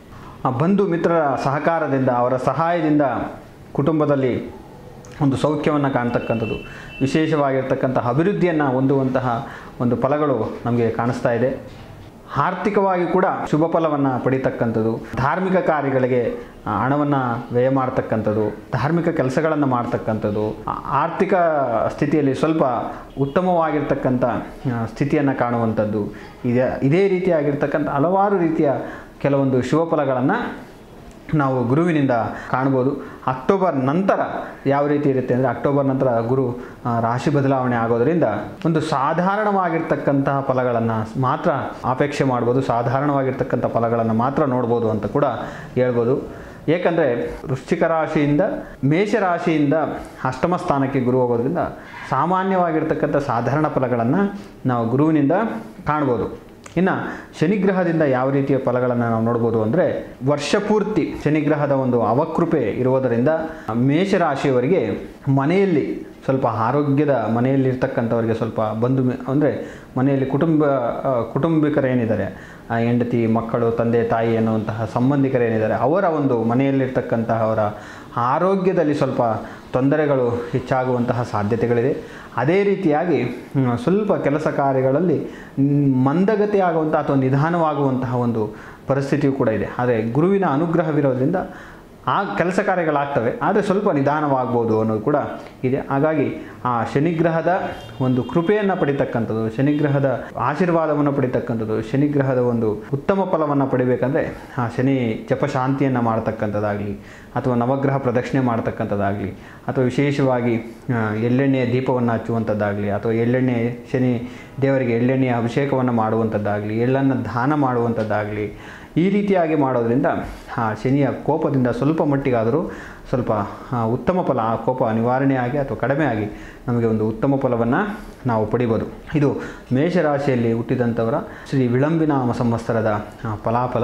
ಆ ಬಂಧು ಮಿತ್ರರ ಸಹಕಾರದಿಂದ ಅವರ ಸಹಾಯದಿಂದ ಕುಟುಂಬದಲ್ಲಿ ಒಂದು ಸೌಖ್ಯವನ್ನು ಕಾಣ್ತಕ್ಕಂಥದ್ದು ವಿಶೇಷವಾಗಿರ್ತಕ್ಕಂಥ ಅಭಿವೃದ್ಧಿಯನ್ನು ಹೊಂದುವಂತಹ ಒಂದು ಫಲಗಳು ನಮಗೆ ಕಾಣಿಸ್ತಾ ಇದೆ ಆರ್ಥಿಕವಾಗಿ ಕೂಡ ಶುಭ ಫಲವನ್ನು ಪಡಿತಕ್ಕಂಥದ್ದು ಧಾರ್ಮಿಕ ಕಾರ್ಯಗಳಿಗೆ ಆ, ಹಣವನ್ನು ವ್ಯಯ ಮಾಡ್ತಕ್ಕಂಥದ್ದು ಧಾರ್ಮಿಕ ಕೆಲಸಗಳನ್ನು ಮಾಡ್ತಕ್ಕಂಥದ್ದು ಆ- ಆರ್ಥಿಕ ಸ್ಥಿತಿಯಲ್ಲಿ ಸ್ವಲ್ಪ ಉತ್ತಮವಾಗಿರ್ತಕ್ಕಂಥ ಆ, ಸ್ಥಿತಿಯನ್ನು ಕಾಣುವಂಥದ್ದು ಇದೇ ಇದೇ ರೀತಿಯಾಗಿರ್ತಕ್ಕಂಥ ಹಲವಾರು ರೀತಿಯ ಕೆಲವೊಂದು ಶುಭ ಫಲಗಳನ್ನು ನಾವು ಗುರುವಿನಿಂದ ಕಾಣ್ಬೋದು ಅಕ್ಟೋಬರ್ ನಂತರ ಯಾವ ರೀತಿ ಇರುತ್ತೆ ಅಂದರೆ ಅಕ್ಟೋಬರ್ ನಂತರ ಗುರು ಆ, ರಾಶಿ ಬದಲಾವಣೆ ಆಗೋದರಿಂದ ಒಂದು ಸಾಧಾರಣವಾಗಿರ್ತಕ್ಕಂತಹ ಫಲಗಳನ್ನು ಮಾತ್ರ ಅಪೇಕ್ಷೆ ಮಾಡ್ಬೋದು ಸಾಧಾರಣವಾಗಿರ್ತಕ್ಕಂಥ ಫಲಗಳನ್ನು ಮಾತ್ರ ನೋಡ್ಬೋದು ಅಂತ ಕೂಡ ಹೇಳ್ಬೋದು ಏಕೆಂದರೆ ವೃಶ್ಚಿಕ ರಾಶಿಯಿಂದ ಮೇಷರಾಶಿಯಿಂದ ಅಷ್ಟಮ ಸ್ಥಾನಕ್ಕೆ ಗುರು ಹೋಗೋದ್ರಿಂದ ಸಾಮಾನ್ಯವಾಗಿರ್ತಕ್ಕಂಥ ಸಾಧಾರಣ ಫಲಗಳನ್ನು ನಾವು ಗುರುವಿನಿಂದ ಕಾಣ್ಬೋದು ಇನ್ನು ಶನಿಗ್ರಹದಿಂದ ಯಾವ ರೀತಿಯ ಫಲಗಳನ್ನು ನಾವು ನೋಡ್ಬೋದು ಅಂದರೆ ವರ್ಷ ಪೂರ್ತಿ ಶನಿಗ್ರಹದ ಒಂದು ಅವಕೃಪೆ ಇರುವುದರಿಂದ ಮೇಷರಾಶಿಯವರಿಗೆ ಮನೆಯಲ್ಲಿ ಸ್ವಲ್ಪ ಆರೋಗ್ಯದ ಮನೆಯಲ್ಲಿರ್ತಕ್ಕಂಥವರಿಗೆ ಸ್ವಲ್ಪ ಬಂಧು ಮಿ- ಅಂದರೆ ಮನೆಯಲ್ಲಿ ಕುಟುಂಬ ಆ, ಕುಟುಂಬಿಕರೇನಿದ್ದಾರೆ ಆ ಹೆಂಡತಿ ಮಕ್ಕಳು ತಂದೆ ತಾಯಿ ಅನ್ನುವಂತಹ ಸಂಬಂಧಿಕರೇನಿದ್ದಾರೆ ಅವರ ಒಂದು ಮನೆಯಲ್ಲಿರ್ತಕ್ಕಂತಹ ಅವರ ಆರೋಗ್ಯದಲ್ಲಿ ಸ್ವಲ್ಪ ತೊಂದರೆಗಳು ಹೆಚ್ಚಾಗುವಂತಹ ಸಾಧ್ಯತೆಗಳಿದೆ ಅದೇ ರೀತಿಯಾಗಿ ಮ್, ಸ್ವಲ್ಪ ಕೆಲಸ ಕಾರ್ಯಗಳಲ್ಲಿ ಮ್, ಮಂದಗತಿ ಆಗುವಂಥ ಅಥವಾ ನಿಧಾನವಾಗುವಂತಹ ಒಂದು ಪರಿಸ್ಥಿತಿಯೂ ಕೂಡ ಇದೆ ಆದರೆ ಗುರುವಿನ ಅನುಗ್ರಹವಿರೋದ್ರಿಂದ ಆ ಕೆಲಸ ಕಾರ್ಯಗಳಾಗ್ತವೆ ಆದರೆ ಸ್ವಲ್ಪ ನಿಧಾನವಾಗ್ಬೋದು ಅನ್ನೋದು ಕೂಡ ಇದೆ ಹಾಗಾಗಿ ಆ ಶನಿಗ್ರಹದ ಒಂದು ಕೃಪೆಯನ್ನು ಪಡಿತಕ್ಕಂಥದ್ದು ಶನಿಗ್ರಹದ ಆಶೀರ್ವಾದವನ್ನು ಪಡಿತಕ್ಕಂಥದ್ದು ಶನಿಗ್ರಹದ ಒಂದು ಉತ್ತಮ ಫಲವನ್ನು ಪಡಿಬೇಕಂದ್ರೆ ಆ ಶನಿ ಜಪಶಾಂತಿಯನ್ನು ಮಾಡ್ತಕ್ಕಂಥದ್ದಾಗಲಿ ಅಥವಾ ನವಗ್ರಹ ಪ್ರದಕ್ಷಿಣೆ ಮಾಡ್ತಕ್ಕಂಥದ್ದಾಗಲಿ ಅಥವಾ ವಿಶೇಷವಾಗಿ ಆ, ಎಳ್ಳೆಣ್ಣೆಯ ದೀಪವನ್ನು ಹಚ್ಚುವಂಥದ್ದಾಗಲಿ ಅಥವಾ ಎಳ್ಳೆಣ್ಣೆ ಶನಿ ದೇವರಿಗೆ ಎಳ್ಳೆಣ್ಣೆಯ ಅಭಿಷೇಕವನ್ನು ಮಾಡುವಂಥದ್ದಾಗಲಿ ಎಳ್ಳನ್ನು ದಾನ ಮಾಡುವಂಥದ್ದಾಗಲಿ ಈ ರೀತಿಯಾಗಿ ಮಾಡೋದ್ರಿಂದ ಆ ಶನಿಯ ಕೋಪದಿಂದ ಸ್ವಲ್ಪ ಮಟ್ಟಿಗಾದರೂ ಸ್ವಲ್ಪ ಆ, ಉತ್ತಮ ಫಲ ಆ ಕೋಪ ನಿವಾರಣೆಯಾಗಿ ಅಥವಾ ಕಡಿಮೆಯಾಗಿ ನಮಗೆ ಒಂದು ಉತ್ತಮ ಫಲವನ್ನು ನಾವು ಪಡಿಬೋದು ಇದು ಮೇಷರಾಶಿಯಲ್ಲಿ ಹುಟ್ಟಿದಂಥವರ ಶ್ರೀ ವಿಳಂಬಿನಾಮ ಸಂವತ್ಸರದ ಆ, ಫಲಾಫಲ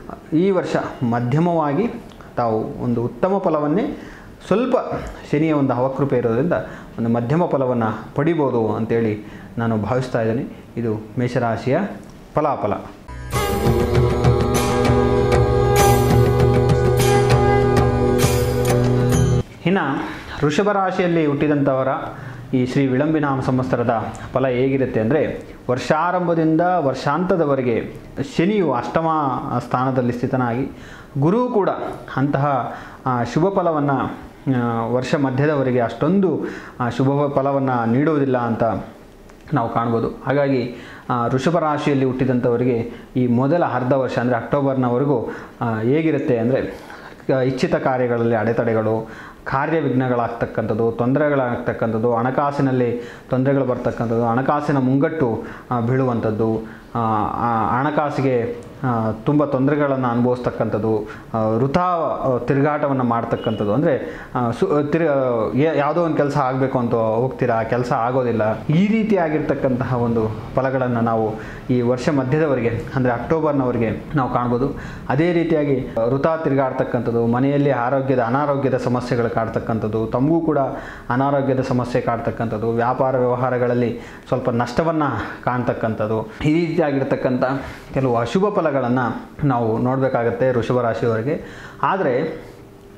ಈ ವರ್ಷ ಮಧ್ಯಮವಾಗಿ ತಾವು ಒಂದು ಉತ್ತಮ ಫಲವನ್ನೇ ಸ್ವಲ್ಪ ಶನಿಯ ಒಂದು ಅವಕೃಪೆ ಇರೋದ್ರಿಂದ ಒಂದು ಮಧ್ಯಮ ಫಲವನ್ನು ಪಡಿಬೋದು ಅಂತೇಳಿ ನಾನು ಭಾವಿಸ್ತಾ ಇದ್ದೀನಿ ಇದು ಮೇಷರಾಶಿಯ ಫಲಾಫಲ ಇನ್ನು ವೃಷಭ ರಾಶಿಯಲ್ಲಿ ಹುಟ್ಟಿದಂಥವರ ಈ ಶ್ರೀ ವಿಳಂಬಿನಾಮ ಸಂವತ್ಸರದ ಫಲ ಹೇಗಿರುತ್ತೆ ಅಂದರೆ ವರ್ಷಾರಂಭದಿಂದ ವರ್ಷಾಂತದವರೆಗೆ ಶನಿಯು ಅಷ್ಟಮ ಸ್ಥಾನದಲ್ಲಿ ಸ್ಥಿತನಾಗಿ ಗುರು ಕೂಡ ಅಂತಹ ಆ, ಶುಭ ಫಲವನ್ನು ವರ್ಷ ಮಧ್ಯದವರೆಗೆ ಅಷ್ಟೊಂದು ಆ, ಶುಭ ಫಲವನ್ನು ನೀಡುವುದಿಲ್ಲ ಅಂತ ನಾವು ಕಾಣ್ಬೋದು ಹಾಗಾಗಿ ಆ, ವೃಷಭ ರಾಶಿಯಲ್ಲಿ ಹುಟ್ಟಿದಂಥವರಿಗೆ ಈ ಮೊದಲ ಅರ್ಧ ವರ್ಷ ಅಂದರೆ ಅಕ್ಟೋಬರ್ನವರೆಗೂ ಆ, ಹೇಗಿರುತ್ತೆ ಅಂದರೆ ಕ- ಇಚ್ಛಿತ ಕಾರ್ಯಗಳಲ್ಲಿ ಅಡೆತಡೆಗಳು ಕಾರ್ಯ ವಿಘ್ನಗಳಾಗ್ತಕ್ಕಂಥದ್ದು ತೊಂದರೆಗಳಾಗ್ತಕ್ಕಂಥದ್ದು ಹಣಕಾಸಿನಲ್ಲಿ ತೊಂದರೆಗಳು ಬರ್ತಕ್ಕಂಥದ್ದು ಹಣಕಾಸಿನ ಮುಂಗಟ್ಟು ಆ, ಬೀಳುವಂಥದ್ದು ಆ, ಆ ಹಣಕಾಸಿಗೆ ತುಂಬ ತೊಂದರೆಗಳನ್ನು ಅನುಭವಿಸ್ತಕ್ಕಂಥದ್ದು ಆ, ವೃಥಾ ಆ, ತಿರುಗಾಟವನ್ನು ಮಾಡ್ತಕ್ಕಂಥದ್ದು ಅಂದರೆ ಸು ತಿರು ಯಾ- ಯಾವುದೋ ಒಂದು ಕೆಲಸ ಆಗಬೇಕು ಅಂತ ಹೋಗ್ತೀರಾ ಕೆಲಸ ಆಗೋದಿಲ್ಲ ಈ ರೀತಿಯಾಗಿರ್ತಕ್ಕಂತಹ ಒಂದು ಫಲಗಳನ್ನು ನಾವು ಈ ವರ್ಷ ಮಧ್ಯದವರೆಗೆ ಅಂದರೆ ಅಕ್ಟೋಬರ್ನವರೆಗೆ ನಾವು ಕಾಣ್ಬೋದು ಅದೇ ರೀತಿಯಾಗಿ ವೃಥಾ ತಿರುಗಾಡ್ತಕ್ಕಂಥದ್ದು ಮನೆಯಲ್ಲಿ ಆರೋಗ್ಯದ ಅನಾರೋಗ್ಯದ ಸಮಸ್ಯೆಗಳು ಕಾಡ್ತಕ್ಕಂಥದ್ದು ತಮಗೂ ಕೂಡ ಅನಾರೋಗ್ಯದ ಸಮಸ್ಯೆ ಕಾಡ್ತಕ್ಕಂಥದ್ದು ವ್ಯಾಪಾರ ವ್ಯವಹಾರಗಳಲ್ಲಿ ಸ್ವಲ್ಪ ನಷ್ಟವನ್ನು ಕಾಣ್ತಕ್ಕಂಥದ್ದು ಈ ರೀತಿಯಾಗಿರ್ತಕ್ಕಂಥ ಕೆಲವು ಅಶುಭ ಫಲಗಳನ್ನು ನಾವು ನೋಡಬೇಕಾಗತ್ತೆ ವೃಷಭ ರಾಶಿಯವರಿಗೆ ಆದರೆ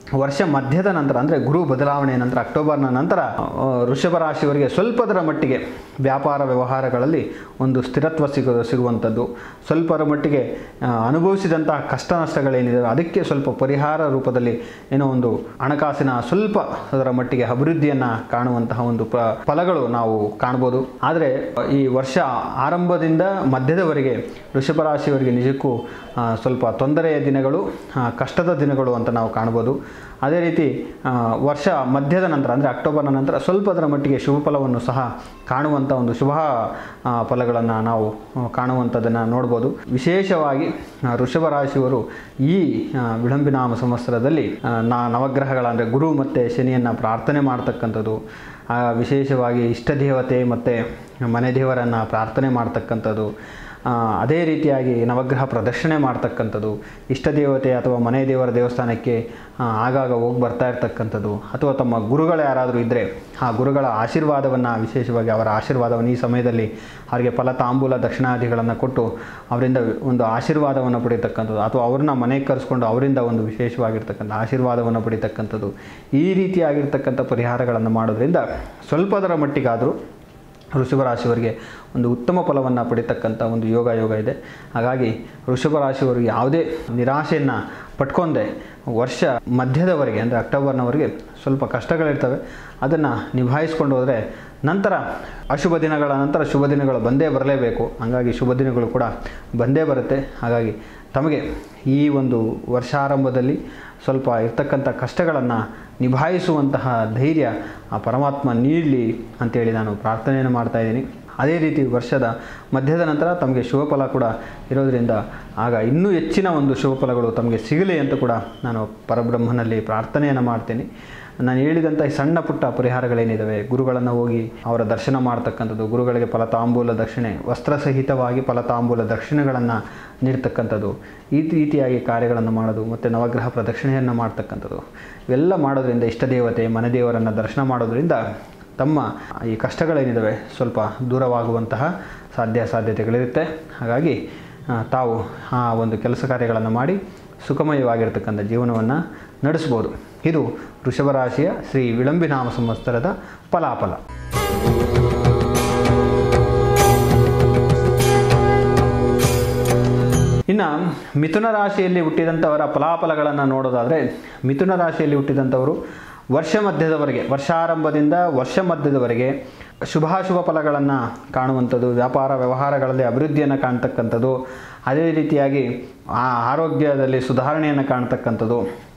ವರ್ಷ ಮಧ್ಯದ ನಂತರ ಅಂದರೆ ಗುರು ಬದಲಾವಣೆಯ ನಂತರ ಅಕ್ಟೋಬರ್ನ ನಂತರ ಆ, ವೃಷಭ ರಾಶಿಯವರಿಗೆ ಸ್ವಲ್ಪದರ ಮಟ್ಟಿಗೆ ವ್ಯಾಪಾರ ವ್ಯವಹಾರಗಳಲ್ಲಿ ಒಂದು ಸ್ಥಿರತ್ವ ಸಿಗ ಸಿಗುವಂಥದ್ದು ಸ್ವಲ್ಪರ ಮಟ್ಟಿಗೆ ಆ, ಅನುಭವಿಸಿದಂತಹ ಕಷ್ಟ ನಷ್ಟಗಳೇನಿದೆ ಅದಕ್ಕೆ ಸ್ವಲ್ಪ ಪರಿಹಾರ ರೂಪದಲ್ಲಿ ಏನೋ ಒಂದು ಹಣಕಾಸಿನ ಸ್ವಲ್ಪ ಅದರ ಮಟ್ಟಿಗೆ ಅಭಿವೃದ್ಧಿಯನ್ನು ಕಾಣುವಂತಹ ಒಂದು ಪ ಫಲಗಳು ನಾವು ಕಾಣ್ಬೋದು ಆದರೆ ಈ ವರ್ಷ ಆರಂಭದಿಂದ ಮಧ್ಯದವರೆಗೆ ವೃಷಭ ರಾಶಿಯವರಿಗೆ ನಿಜಕ್ಕೂ ಆ, ಸ್ವಲ್ಪ ತೊಂದರೆಯ ದಿನಗಳು ಆ, ಕಷ್ಟದ ದಿನಗಳು ಅಂತ ನಾವು ಕಾಣ್ಬೋದು ಅದೇ ರೀತಿ ಆ, ವರ್ಷ ಮಧ್ಯದ ನಂತರ ಅಂದರೆ ಅಕ್ಟೋಬರ್ನ ನಂತರ ಸ್ವಲ್ಪದರ ಮಟ್ಟಿಗೆ ಶುಭ ಫಲವನ್ನು ಸಹ ಕಾಣುವಂಥ ಒಂದು ಶುಭ ಆ, ಫಲಗಳನ್ನು ನಾವು ಆ, ಕಾಣುವಂಥದ್ದನ್ನು ನೋಡ್ಬೋದು ವಿಶೇಷವಾಗಿ ಆ, ವೃಷಭ ರಾಶಿಯವರು ಈ ಆ, ವಿಳಂಬಿನಾಮ ಸಂವತ್ಸರದಲ್ಲಿ ಆ, ನಾ ನವಗ್ರಹಗಳ ಅಂದರೆ ಗುರು ಮತ್ತು ಶನಿಯನ್ನು ಪ್ರಾರ್ಥನೆ ಮಾಡ್ತಕ್ಕಂಥದ್ದು ಆ, ವಿಶೇಷವಾಗಿ ಇಷ್ಟ ದೇವತೆ ಮತ್ತು ಮನೆ ದೇವರನ್ನು ಪ್ರಾರ್ಥನೆ ಮಾಡ್ತಕ್ಕಂಥದ್ದು ಆ, ಅದೇ ರೀತಿಯಾಗಿ ನವಗ್ರಹ ಪ್ರದಕ್ಷಿಣೆ ಮಾಡ್ತಕ್ಕಂಥದ್ದು ಇಷ್ಟ ದೇವತೆ ಅಥವಾ ಮನೆ ದೇವರ ದೇವಸ್ಥಾನಕ್ಕೆ ಆ, ಆಗಾಗ ಹೋಗಿ ಬರ್ತಾ ಇರ್ತಕ್ಕಂಥದ್ದು ಅಥವಾ ತಮ್ಮ ಗುರುಗಳು ಯಾರಾದರೂ ಇದ್ದರೆ ಆ ಗುರುಗಳ ಆಶೀರ್ವಾದವನ್ನು ವಿಶೇಷವಾಗಿ ಅವರ ಆಶೀರ್ವಾದವನ್ನು ಈ ಸಮಯದಲ್ಲಿ ಅವರಿಗೆ ಫಲ ತಾಂಬೂಲ ದಕ್ಷಿಣಾದಿಗಳನ್ನು ಕೊಟ್ಟು ಅವರಿಂದ ಒಂದು ಆಶೀರ್ವಾದವನ್ನು ಪಡಿತಕ್ಕಂಥದ್ದು ಅಥವಾ ಅವ್ರನ್ನ ಮನೆಗೆ ಕರೆಸ್ಕೊಂಡು ಅವರಿಂದ ಒಂದು ವಿಶೇಷವಾಗಿರ್ತಕ್ಕಂಥ ಆಶೀರ್ವಾದವನ್ನು ಪಡಿತಕ್ಕಂಥದ್ದು ಈ ರೀತಿಯಾಗಿರ್ತಕ್ಕಂಥ ಪರಿಹಾರಗಳನ್ನು ಮಾಡೋದ್ರಿಂದ ಸ್ವಲ್ಪದರ ಮಟ್ಟಿಗಾದರೂ ವೃಷಭ ರಾಶಿಯವರಿಗೆ ಒಂದು ಉತ್ತಮ ಫಲವನ್ನು ಪಡಿತಕ್ಕಂಥ ಒಂದು ಯೋಗ ಯೋಗ ಇದೆ ಹಾಗಾಗಿ ವೃಷಭ ರಾಶಿಯವರಿಗೆ ಯಾವುದೇ ನಿರಾಶೆಯನ್ನು ಪಟ್ಕೊಂಡೆ ವರ್ಷ ಮಧ್ಯದವರೆಗೆ ಅಂದರೆ ಅಕ್ಟೋಬರ್ನವರೆಗೆ ಸ್ವಲ್ಪ ಕಷ್ಟಗಳಿರ್ತವೆ ಅದನ್ನು ನಿಭಾಯಿಸ್ಕೊಂಡು ಹೋದರೆ ನಂತರ ಅಶುಭ ದಿನಗಳ ನಂತರ ಶುಭ ದಿನಗಳು ಬಂದೇ ಬರಲೇಬೇಕು ಹಾಗಾಗಿ ಶುಭ ದಿನಗಳು ಕೂಡ ಬಂದೇ ಬರುತ್ತೆ ಹಾಗಾಗಿ ತಮಗೆ ಈ ಒಂದು ವರ್ಷಾರಂಭದಲ್ಲಿ ಸ್ವಲ್ಪ ಇರ್ತಕ್ಕಂಥ ಕಷ್ಟಗಳನ್ನು ನಿಭಾಯಿಸುವಂತಹ ಧೈರ್ಯ ಆ ಪರಮಾತ್ಮ ನೀಡಲಿ ಅಂತೇಳಿ ನಾನು ಪ್ರಾರ್ಥನೆಯನ್ನು ಮಾಡ್ತಾಯಿದ್ದೀನಿ ಅದೇ ರೀತಿ ವರ್ಷದ ಮಧ್ಯದ ನಂತರ ತಮಗೆ ಶುಭ ಫಲ ಕೂಡ ಇರೋದರಿಂದ ಆಗ ಇನ್ನೂ ಹೆಚ್ಚಿನ ಒಂದು ಶುಭ ಫಲಗಳು ತಮಗೆ ಸಿಗಲಿ ಅಂತ ಕೂಡ ನಾನು ಪರಬ್ರಹ್ಮನಲ್ಲಿ ಪ್ರಾರ್ಥನೆಯನ್ನು ಮಾಡ್ತೀನಿ ನಾನು ಹೇಳಿದಂಥ ಈ ಸಣ್ಣ ಪುಟ್ಟ ಪರಿಹಾರಗಳೇನಿದ್ದಾವೆ ಗುರುಗಳನ್ನು ಹೋಗಿ ಅವರ ದರ್ಶನ ಮಾಡ್ತಕ್ಕಂಥದ್ದು ಗುರುಗಳಿಗೆ ಫಲತಾಂಬೂಲ ದಕ್ಷಿಣೆ ವಸ್ತ್ರ ಸಹಿತವಾಗಿ ಫಲತಾಂಬೂಲ ದಕ್ಷಿಣೆಗಳನ್ನು ನೀಡ್ತಕ್ಕಂಥದ್ದು ಈ ರೀತಿಯಾಗಿ ಕಾರ್ಯಗಳನ್ನು ಮಾಡೋದು ಮತ್ತು ನವಗ್ರಹ ಪ್ರದಕ್ಷಿಣೆಯನ್ನು ಮಾಡ್ತಕ್ಕಂಥದ್ದು ಇವೆಲ್ಲ ಮಾಡೋದ್ರಿಂದ ಇಷ್ಟ ದೇವತೆ ಮನೆ ದೇವರನ್ನು ದರ್ಶನ ಮಾಡೋದ್ರಿಂದ ತಮ್ಮ ಈ ಕಷ್ಟಗಳೇನಿದ್ದಾವೆ ಸ್ವಲ್ಪ ದೂರವಾಗುವಂತಹ ಸಾಧ್ಯ ಸಾಧ್ಯತೆಗಳಿರುತ್ತೆ ಹಾಗಾಗಿ ಆ, ತಾವು ಆ ಒಂದು ಕೆಲಸ ಕಾರ್ಯಗಳನ್ನು ಮಾಡಿ ಸುಖಮಯವಾಗಿರ್ತಕ್ಕಂಥ ಜೀವನವನ್ನು ನಡೆಸ್ಬೋದು ಇದು ವೃಷಭ ರಾಶಿಯ ಶ್ರೀ ವಿಳಂಬಿನಾಮ ಸಂವತ್ಸರದ ಫಲಾಫಲ ಇನ್ನು ಮಿಥುನ ರಾಶಿಯಲ್ಲಿ ಹುಟ್ಟಿದಂಥವರ ಫಲಾಫಲಗಳನ್ನು ನೋಡೋದಾದರೆ ಮಿಥುನ ರಾಶಿಯಲ್ಲಿ ಹುಟ್ಟಿದಂಥವರು ವರ್ಷ ಮಧ್ಯದವರೆಗೆ ವರ್ಷಾರಂಭದಿಂದ ವರ್ಷ ಮಧ್ಯದವರೆಗೆ ಶುಭಾಶುಭ ಫಲಗಳನ್ನು ಕಾಣುವಂಥದ್ದು ವ್ಯಾಪಾರ ವ್ಯವಹಾರಗಳಲ್ಲಿ ಅಭಿವೃದ್ಧಿಯನ್ನು ಕಾಣ್ತಕ್ಕಂಥದ್ದು ಅದೇ ರೀತಿಯಾಗಿ ಆ ಆರೋಗ್ಯದಲ್ಲಿ ಸುಧಾರಣೆಯನ್ನು ಕಾಣ್ತಕ್ಕಂಥದ್ದು